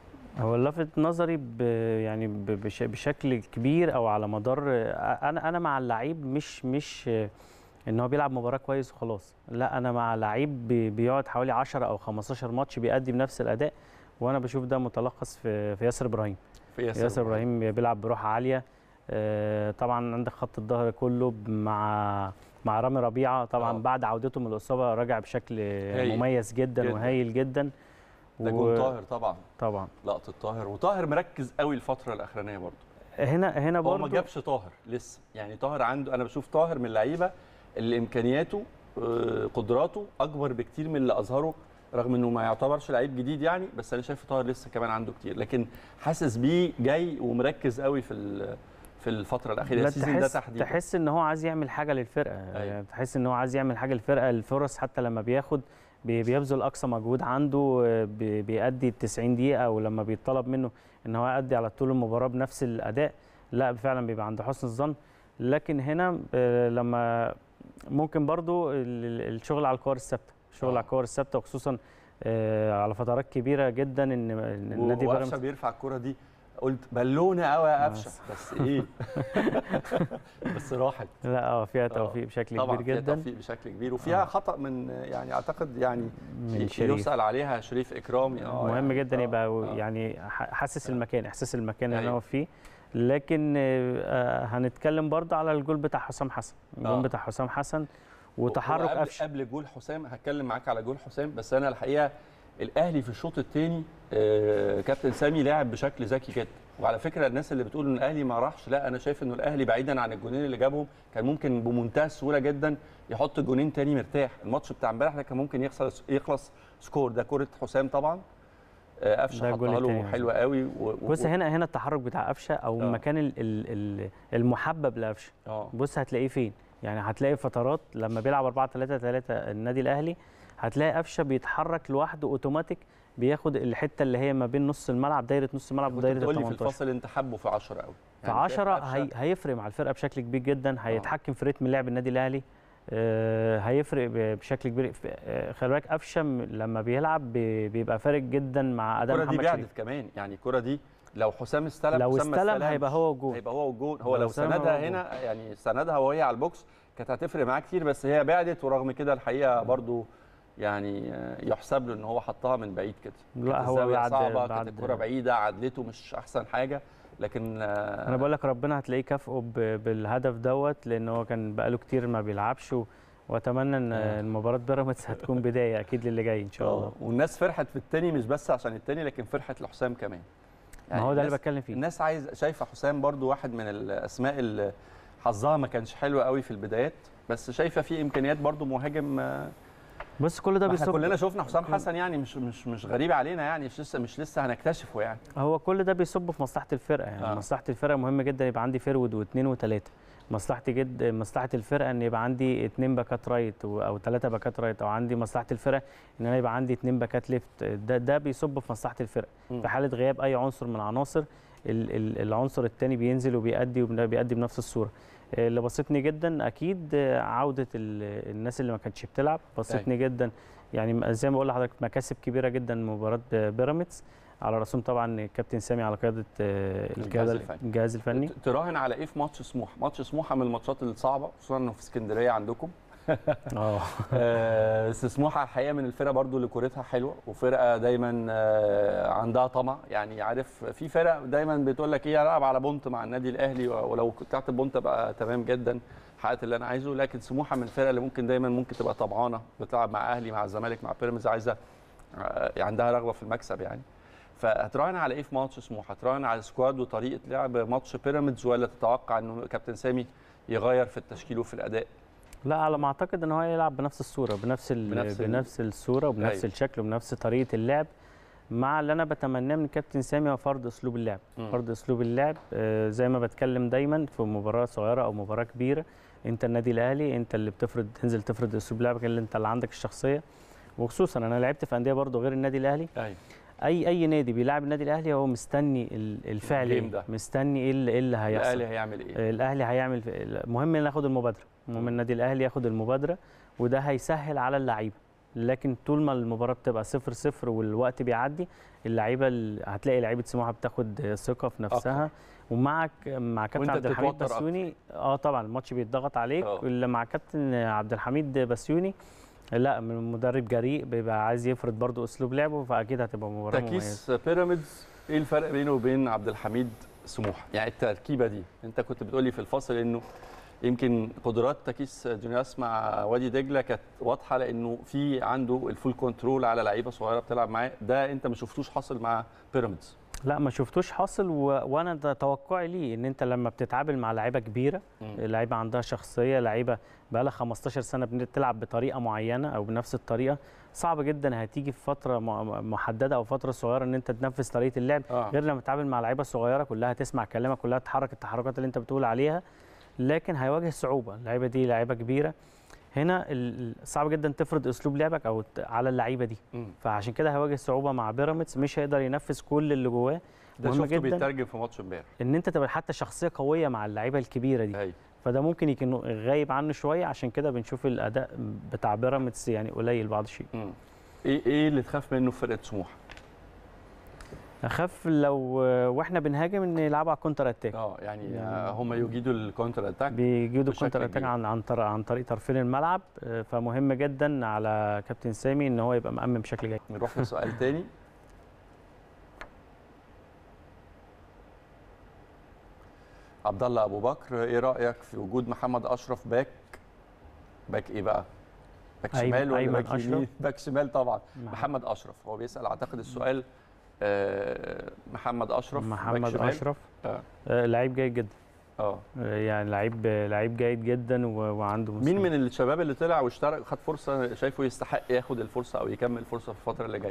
Speaker 5: هو لفت نظري ب يعني ب- بش بشكل كبير او على مدار انا انا مع اللعيب مش مش ان هو بيلعب مباراه كويس وخلاص لا انا مع لعيب بي- بيقعد حوالي 10 او 15 ماتش بيأدي بنفس الاداء وانا بشوف ده متلخص في في ياسر ابراهيم
Speaker 1: في
Speaker 5: ياسر ابراهيم بيلعب بروح عاليه آه، طبعا عندك خط الظهر كله مع مع رامي ربيعه طبعا
Speaker 1: آه.
Speaker 5: بعد عودته من الاصابه راجع بشكل مميز جدا,
Speaker 1: جداً.
Speaker 5: وهايل جدا
Speaker 1: ده جون طاهر طبعا
Speaker 5: طبعا
Speaker 1: لقطه طاهر وطاهر مركز قوي الفتره الاخرانيه برضه
Speaker 5: هنا هنا
Speaker 1: هو
Speaker 5: برضه
Speaker 1: ما جابش طاهر لسه يعني طاهر عنده انا بشوف طاهر من اللعيبه اللي امكانياته آه، قدراته اكبر بكتير من اللي اظهره رغم انه ما يعتبرش لعيب جديد يعني بس انا شايف طاهر لسه كمان عنده كتير لكن حاسس بيه جاي ومركز قوي في ال- في الفتره الاخيره
Speaker 5: لا
Speaker 1: السيزون ده
Speaker 5: تحس
Speaker 1: تحديدا
Speaker 5: تحس ان هو عايز يعمل حاجه للفرقه
Speaker 1: أيوة.
Speaker 5: يعني تحس ان هو عايز يعمل حاجه للفرقه الفرص حتى لما بياخد بي- بيبذل اقصى مجهود عنده آه، بي- بيأدي ال 90 دقيقه ولما بيطلب منه ان هو يأدي على طول المباراه بنفس الاداء لا فعلا بيبقى عنده حسن الظن لكن هنا آه، لما ممكن برضو ال- ال- الشغل على الكور الثابته الشغل
Speaker 1: آه.
Speaker 5: على الكور الثابته وخصوصا آه، على فترات كبيره جدا ان إن النادي
Speaker 1: وقفشه
Speaker 5: بيراميدز
Speaker 1: بيرفع الكره دي قلت بالونه قوي يا قفشه
Speaker 5: بس.
Speaker 1: بس ايه بس راحت
Speaker 5: لا اه فيها
Speaker 1: آه.
Speaker 5: توفيق بشكل
Speaker 1: طبعا
Speaker 5: كبير
Speaker 1: فيها
Speaker 5: جدا
Speaker 1: توفيق بشكل كبير وفيها
Speaker 5: آه.
Speaker 1: خطا من يعني اعتقد يعني
Speaker 5: من شريف
Speaker 1: يسال عليها شريف اكرامي اه
Speaker 5: مهم
Speaker 1: يعني
Speaker 5: جدا
Speaker 1: آه،
Speaker 5: يبقى
Speaker 1: آه.
Speaker 5: يعني ح- حاسس المكان احساس المكان اللي
Speaker 1: أيوة.
Speaker 5: هو فيه لكن آه، هنتكلم برضه على الجول بتاع حسام حسن الجول
Speaker 1: آه.
Speaker 5: بتاع حسام حسن وتحرك
Speaker 1: قبل,
Speaker 5: قفشه
Speaker 1: قبل جول حسام هتكلم معاك على جول حسام بس انا الحقيقه الاهلي في الشوط الثاني كابتن سامي لعب بشكل ذكي جدا وعلى فكره الناس اللي بتقول ان الاهلي ما راحش لا انا شايف انه الاهلي بعيدا عن الجونين اللي جابهم كان ممكن بمنتهى السهوله جدا يحط جونين تاني مرتاح الماتش بتاع امبارح ده كان ممكن يخلص يخلص سكور ده كره حسام طبعا آه، قفشه
Speaker 5: ده الجول
Speaker 1: حطها له
Speaker 5: التاني.
Speaker 1: حلوه قوي و... و-
Speaker 5: بص هنا هنا التحرك بتاع قفشه او
Speaker 1: آه.
Speaker 5: المكان ال- ال- ال- المحبب لقفشه
Speaker 1: اه
Speaker 5: بص هتلاقيه فين يعني هتلاقي فترات لما بيلعب 4 3 3 النادي الاهلي هتلاقي قفشه بيتحرك لوحده اوتوماتيك بياخد الحته اللي هي ما بين نص الملعب دايره نص الملعب
Speaker 1: كنت
Speaker 5: ودايره ال
Speaker 1: بتقول لي في
Speaker 5: 18
Speaker 1: الفاصل انت حبه في 10 قوي
Speaker 5: في 10 هي هيفرق مع الفرقه بشكل كبير جدا هيتحكم في رتم لعب النادي الاهلي آه، هيفرق ب- بشكل كبير في- آه، خلي بالك قفشه م- لما بيلعب بي- بيبقى فارق جدا مع اداء
Speaker 1: الكره دي
Speaker 5: محمد شريف
Speaker 1: بعدت كمان يعني الكره دي لو حسام استلم
Speaker 5: لو
Speaker 1: حسام ما
Speaker 5: استلم
Speaker 1: استلمش،
Speaker 5: هيبقى هو الجون
Speaker 1: هيبقى هو الجون هو
Speaker 5: لو
Speaker 1: لو
Speaker 5: استلم هو
Speaker 1: سندها
Speaker 5: الجون.
Speaker 1: هنا يعني سندها وهي على البوكس كانت هتفرق معاه كتير بس هي بعدت ورغم كده الحقيقه برضو يعني آه، يحسب له ان هو حطها من بعيد كده
Speaker 5: لا
Speaker 1: كانت
Speaker 5: هو
Speaker 1: الزاوية
Speaker 5: بعد
Speaker 1: صعبه
Speaker 5: بعد
Speaker 1: كانت الكره بعيده عدلته مش احسن حاجه لكن آه،
Speaker 5: انا بقول لك ربنا هتلاقيه كافئه ب- بالهدف دوت لان هو كان بقاله كتير ما بيلعبش و- واتمنى ان
Speaker 1: آه.
Speaker 5: المباراه بيراميدز هتكون بدايه اكيد للي جاي ان شاء الله
Speaker 1: آه، والناس فرحت في التاني مش بس عشان التاني لكن فرحت لحسام كمان
Speaker 5: ما هو ده اللي
Speaker 1: الناس-
Speaker 5: بتكلم فيه
Speaker 1: الناس عايز شايفه حسام برضو واحد من الاسماء اللي حظها ما كانش حلو قوي في البدايات بس شايفه في امكانيات برضو مهاجم آه،
Speaker 5: بص كل ده
Speaker 1: ما احنا
Speaker 5: بيصب
Speaker 1: كلنا شفنا حسام حسن يعني مش مش مش غريب علينا يعني مش لسه مش لسه هنكتشفه يعني
Speaker 5: هو كل ده بيصب في مصلحه الفرقه يعني
Speaker 1: آه.
Speaker 5: آه. مصلحه الفرقه مهم جدا يبقى عندي فيرود واثنين وثلاثه مصلحتي جد مصلحه الفرقه ان يبقى عندي اثنين باكات رايت و- او ثلاثه باكات رايت او عندي مصلحه الفرقه ان انا يبقى عندي اثنين باكات ليفت ده ده بيصب في مصلحه الفرقه
Speaker 1: مم.
Speaker 5: في حاله غياب اي عنصر من العناصر ال- ال- العنصر الثاني بينزل وبيأدي وبيأدي بنفس الصوره آه، اللي بسطني جدا اكيد آه، عوده ال- الناس اللي ما كانتش بتلعب بسطني جدا يعني زي ما بقول لحضرتك مكاسب كبيره جدا مباراه بيراميدز على رسوم طبعا الكابتن سامي على قياده آه، الجهاز
Speaker 1: الفني.
Speaker 5: الجهاز الفني
Speaker 1: ت- تراهن على ايه في ماتش سموحه ماتش سموحه من الماتشات الصعبه خصوصا انه في اسكندريه عندكم
Speaker 5: اه
Speaker 1: آه، بس سموحه الحقيقه من الفرق برضو اللي كورتها حلوه وفرقه دايما آه، عندها طمع يعني عارف في فرق دايما بتقول لك ايه العب على بونت مع النادي الاهلي ولو طلعت بونت بقى تمام جدا حققت اللي انا عايزه لكن سموحه من الفرق اللي ممكن دايما ممكن تبقى طمعانه بتلعب مع اهلي مع الزمالك مع بيراميدز عايزه آه، عندها رغبه في المكسب يعني فهتراهن على ايه في ماتش سموحه؟ هتراهن على سكواد وطريقه لعب ماتش بيراميدز ولا تتوقع انه كابتن سامي يغير في التشكيل وفي الاداء؟
Speaker 5: لا على ما اعتقد ان هو يلعب بنفس الصوره بنفس ال...
Speaker 1: بنفس
Speaker 5: بنفس,
Speaker 1: ال-
Speaker 5: بنفس الصوره وبنفس
Speaker 1: أيوة.
Speaker 5: الشكل وبنفس طريقه اللعب مع اللي انا بتمناه من كابتن سامي هو فرض اسلوب اللعب
Speaker 1: مم.
Speaker 5: فرض اسلوب اللعب آه، زي ما بتكلم دايما في مباراه صغيره او مباراه كبيره انت النادي الاهلي انت اللي بتفرض تنزل تفرض اسلوب لعبك اللي انت اللي عندك الشخصيه وخصوصا انا لعبت في انديه برضه غير النادي الاهلي
Speaker 1: ايوه
Speaker 5: اي اي نادي بيلعب النادي الاهلي هو مستني ال- الفعل
Speaker 1: الجيم
Speaker 5: ايه
Speaker 1: ده.
Speaker 5: مستني ايه اللي, إيه اللي هيحصل
Speaker 1: الاهلي هيعمل ايه؟
Speaker 5: الاهلي هيعمل المهم ان ياخد المبادره المهم النادي الاهلي ياخد المبادره وده هيسهل على اللعيبه لكن طول ما المباراه بتبقى صفر صفر والوقت بيعدي اللعيبه ال- هتلاقي لعيبه سموحه بتاخد ثقه في نفسها ومعك مع كابتن
Speaker 1: وأنت
Speaker 5: عبد الحميد
Speaker 1: بتتوتر أكتر.
Speaker 5: بسيوني اه طبعا الماتش بيتضغط عليك
Speaker 1: آه.
Speaker 5: اللي مع كابتن عبد الحميد بسيوني لا من مدرب جريء بيبقى عايز يفرض برضو اسلوب لعبه فاكيد هتبقى مباراه مميزه
Speaker 1: تكيس بيراميدز ايه الفرق بينه وبين عبد الحميد سموحه؟ يعني التركيبه دي انت كنت بتقول لي في الفصل انه يمكن قدرات تكيس جونياس مع وادي دجله كانت واضحه لانه في عنده الفول كنترول على لعيبه صغيره بتلعب معاه ده انت ما شفتوش حاصل مع بيراميدز
Speaker 5: لا ما شفتوش حاصل و... وانا ده توقعي ليه ان انت لما بتتعامل مع لعيبه كبيره
Speaker 1: مم.
Speaker 5: لعيبه عندها شخصيه لعيبه بقى لها 15 سنه بتلعب بطريقه معينه او بنفس الطريقه صعب جدا هتيجي في فتره م- محدده او فتره صغيره ان انت تنفذ طريقه اللعب
Speaker 1: آه.
Speaker 5: غير لما تتعامل مع لعيبه صغيره كلها تسمع كلامك كلها تتحرك التحركات اللي انت بتقول عليها لكن هيواجه صعوبه اللعيبه دي لعيبه كبيره هنا ال- ال- صعب جدا تفرض اسلوب لعبك او ت- على اللعيبه دي
Speaker 1: مم.
Speaker 5: فعشان كده هيواجه صعوبه مع بيراميدز مش هيقدر ينفذ كل اللي جواه
Speaker 1: ده
Speaker 5: مهم
Speaker 1: شفته
Speaker 5: جدا
Speaker 1: بيترجم في ماتش امبارح
Speaker 5: ان انت تبقى حتى شخصيه قويه مع اللعيبه الكبيره دي
Speaker 1: ايوه
Speaker 5: فده ممكن يكون غايب عنه شويه عشان كده بنشوف الاداء بتاع بيراميدز يعني قليل بعض الشيء
Speaker 1: مم. ايه ايه اللي تخاف منه في فرقه سموحه؟
Speaker 5: اخاف لو واحنا بنهاجم ان يلعبوا على الكونتر اتاك
Speaker 1: اه يعني آه، هم يجيدوا الكونتر اتاك
Speaker 5: بيجيدوا
Speaker 1: بشكل
Speaker 5: الكونتر اتاك
Speaker 1: كبير.
Speaker 5: عن عن طريق عن طريق طرفين الملعب آه، فمهم جدا على كابتن سامي ان هو يبقى مأمن بشكل جيد
Speaker 1: نروح لسؤال تاني عبد الله ابو بكر ايه رايك في وجود محمد اشرف باك باك ايه بقى باك
Speaker 5: أيمن-
Speaker 1: شمال ولا
Speaker 5: أيمن
Speaker 1: باك
Speaker 5: أشرف.
Speaker 1: يمين باك شمال طبعا
Speaker 5: مح-
Speaker 1: محمد اشرف هو بيسال اعتقد السؤال آه، محمد اشرف باك
Speaker 5: محمد
Speaker 1: شمال.
Speaker 5: اشرف
Speaker 1: آه.
Speaker 5: آه، لعيب جيد جدا
Speaker 1: اه
Speaker 5: آه، يعني لعيب لعيب جيد جدا و- وعنده
Speaker 1: مين
Speaker 5: مستوى.
Speaker 1: من الشباب اللي طلع واشترك خد فرصه شايفه يستحق ياخد الفرصه او يكمل الفرصه في الفتره اللي جايه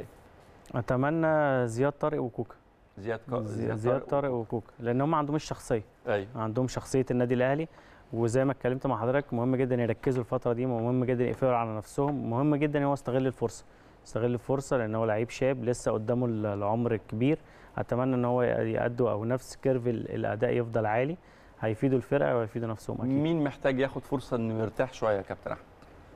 Speaker 5: اتمنى زياد طارق وكوكا
Speaker 1: زياد كا-
Speaker 5: زي- زياد طارق وكوكا لان هم ما عندهمش شخصيه
Speaker 1: ايوه
Speaker 5: عندهم شخصيه النادي الاهلي وزي ما اتكلمت مع حضرتك مهم جدا يركزوا الفتره دي مهم جدا يقفلوا على نفسهم مهم جدا ان هو يستغل الفرصه يستغل الفرصه لان هو لعيب شاب لسه قدامه ال- العمر الكبير اتمنى ان هو يأدوا او نفس كيرف ال- الاداء يفضل عالي هيفيدوا الفرقه وهيفيدوا نفسهم اكيد
Speaker 1: مين محتاج ياخد فرصه انه يرتاح شويه يا كابتن احمد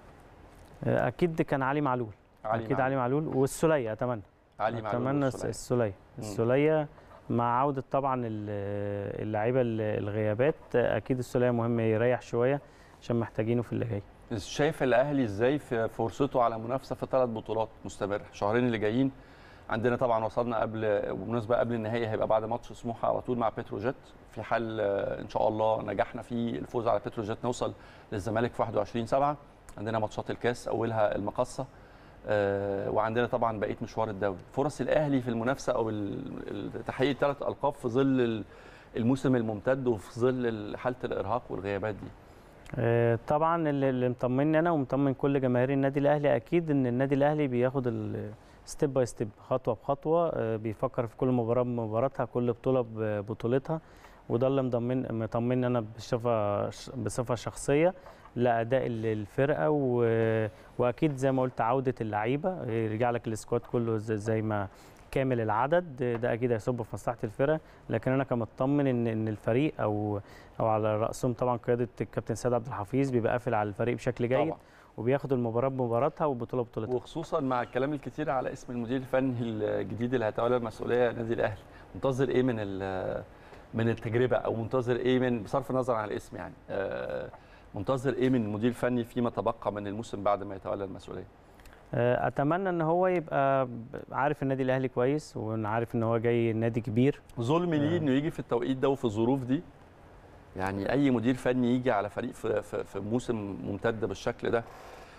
Speaker 5: اكيد كان علي معلول
Speaker 1: علي
Speaker 5: اكيد
Speaker 1: معلول.
Speaker 5: علي معلول والسوليه اتمنى
Speaker 1: علي معلول
Speaker 5: اتمنى
Speaker 1: والسولية.
Speaker 5: السوليه السوليه مع عوده طبعا ال- اللعيبه ال- الغيابات اكيد السوليه مهم يريح شويه عشان محتاجينه في اللي جاي
Speaker 1: شايف الاهلي ازاي في فرصته على منافسه في ثلاث بطولات مستمره الشهرين اللي جايين عندنا طبعا وصلنا قبل وبالمناسبه قبل النهائي هيبقى بعد ماتش سموحه على طول مع بتروجيت في حال آه، ان شاء الله نجحنا في الفوز على بتروجيت نوصل للزمالك في 21 7 عندنا ماتشات الكاس اولها المقصه آه، وعندنا طبعا بقيه مشوار الدوري فرص الاهلي في المنافسه او ال- ال- تحقيق ثلاث القاب في ظل ال- الموسم الممتد وفي ظل حاله الارهاق والغيابات دي
Speaker 5: آه، طبعا اللي اللي مطمني انا ومطمن كل جماهير النادي الاهلي اكيد ان النادي الاهلي بياخد ستيب باي ستيب خطوه بخطوه آه، بيفكر في كل مباراه بمباراتها كل بطوله ببطولتها وده اللي مطمن مطمني انا بصفه بصفه شخصيه لاداء ال- الفرقه و... واكيد زي ما قلت عوده اللعيبه يرجع لك السكواد كله زي, زي ما كامل العدد ده اكيد هيصب في مصلحه الفرقه لكن انا كمطمن ان ان الفريق او او على راسهم طبعا قياده الكابتن سيد عبد الحفيظ بيبقى قافل على الفريق بشكل جيد
Speaker 1: طبعا
Speaker 5: وبياخد المباراه بمباراتها والبطوله ببطولتها
Speaker 1: وخصوصا مع الكلام الكتير على اسم المدير الفني الجديد اللي هيتولى المسؤوليه النادي الاهلي منتظر ايه من ال- من التجربه او منتظر ايه من بصرف النظر عن الاسم يعني آه، منتظر ايه من المدير الفني فيما تبقى من الموسم بعد ما يتولى المسؤوليه
Speaker 5: آه، اتمنى ان هو يبقى ب- عارف النادي الاهلي كويس وعارف ان هو جاي نادي كبير
Speaker 1: ظلم ليه انه يجي في التوقيت ده وفي الظروف دي يعني اي مدير فني يجي على فريق في, في, في موسم ممتد بالشكل ده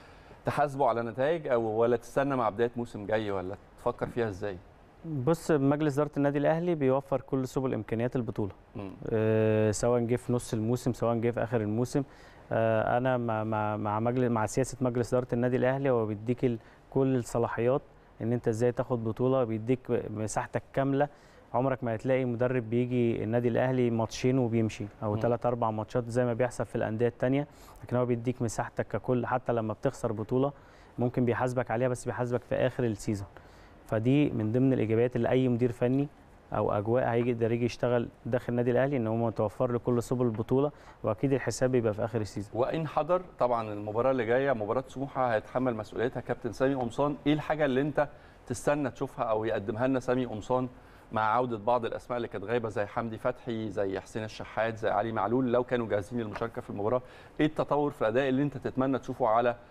Speaker 1: تحاسبه على نتائج او ولا تستنى مع بدايه موسم جاي ولا تفكر فيها ازاي
Speaker 5: بص مجلس اداره النادي الاهلي بيوفر كل سبل امكانيات البطوله
Speaker 1: مم.
Speaker 5: آه، سواء جه في نص الموسم سواء جه في اخر الموسم آه، انا مع مع مع مجلس مع سياسه مجلس اداره النادي الاهلي هو بيديك ال- كل الصلاحيات ان انت ازاي تاخد بطوله بيديك مساحتك كامله عمرك ما هتلاقي مدرب بيجي النادي الاهلي ماتشين وبيمشي او
Speaker 1: مم.
Speaker 5: ثلاث اربع ماتشات زي ما بيحصل في الانديه الثانيه لكن هو بيديك مساحتك ككل حتى لما بتخسر بطوله ممكن بيحاسبك عليها بس بيحاسبك في اخر السيزون فدي من ضمن الايجابيات اللي اي مدير فني او اجواء هيقدر يجي يشتغل داخل النادي الاهلي ان هو متوفر له كل سبل البطوله واكيد الحساب بيبقى في اخر السيزون
Speaker 1: وان حضر طبعا المباراه اللي جايه مباراه سموحه هيتحمل مسؤوليتها كابتن سامي قمصان ايه الحاجه اللي انت تستنى تشوفها او يقدمها لنا سامي قمصان مع عوده بعض الاسماء اللي كانت غايبه زي حمدي فتحي زي حسين الشحات زي علي معلول لو كانوا جاهزين للمشاركه في المباراه ايه التطور في الاداء اللي انت تتمنى تشوفه على آه،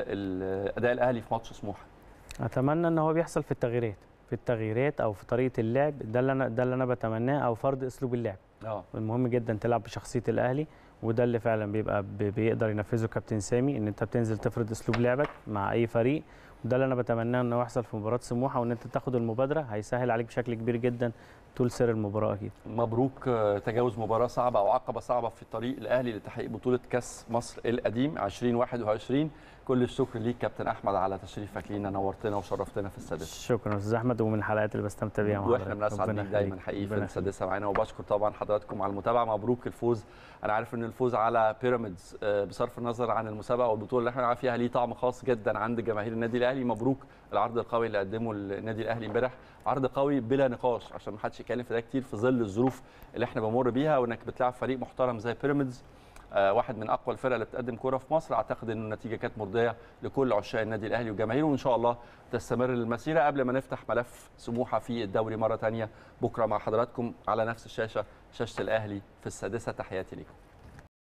Speaker 1: ال- اداء الاهلي في ماتش سموحه
Speaker 5: اتمنى ان هو بيحصل في التغييرات في التغييرات او في طريقه اللعب ده اللي انا ده اللي انا بتمناه او فرض اسلوب اللعب
Speaker 1: اه
Speaker 5: المهم جدا تلعب بشخصيه الاهلي وده اللي فعلا بيبقى بي- بيقدر ينفذه كابتن سامي ان انت بتنزل تفرض اسلوب لعبك مع اي فريق وده اللي انا بتمناه انه يحصل في مباراه سموحه وان انت تاخد المبادره هيسهل عليك بشكل كبير جدا طول سير المباراه اكيد
Speaker 1: مبروك آه، تجاوز مباراه صعبه او عقبه صعبه في طريق الاهلي لتحقيق بطوله كاس مصر القديم 2021 كل الشكر ليك كابتن احمد على تشريفك لينا نورتنا وشرفتنا في السادسه
Speaker 5: شكرا استاذ احمد ومن الحلقات اللي بستمتع بيها مع
Speaker 1: واحنا
Speaker 5: حضرتك.
Speaker 1: بنسعد
Speaker 5: ربنا
Speaker 1: بيك دايما
Speaker 5: يخليك.
Speaker 1: حقيقي في
Speaker 5: ربنا
Speaker 1: السادسه معانا وبشكر طبعا حضراتكم على المتابعه مبروك الفوز انا عارف ان الفوز على بيراميدز آه، بصرف النظر عن المسابقه والبطوله اللي احنا بنلعب فيها ليه طعم خاص جدا عند جماهير النادي الاهلي مبروك العرض القوي اللي قدمه النادي الاهلي امبارح عرض قوي بلا نقاش عشان ما حدش يتكلم في ده كتير في ظل الظروف اللي احنا بنمر بيها وانك بتلعب فريق محترم زي بيراميدز آه، واحد من اقوى الفرق اللي بتقدم كوره في مصر اعتقد ان النتيجه كانت مرضيه لكل عشاق النادي الاهلي وجماهيره وان شاء الله تستمر المسيره قبل ما نفتح ملف سموحه في الدوري مره ثانيه بكره مع حضراتكم على نفس الشاشه شاشه الاهلي في السادسه تحياتي لكم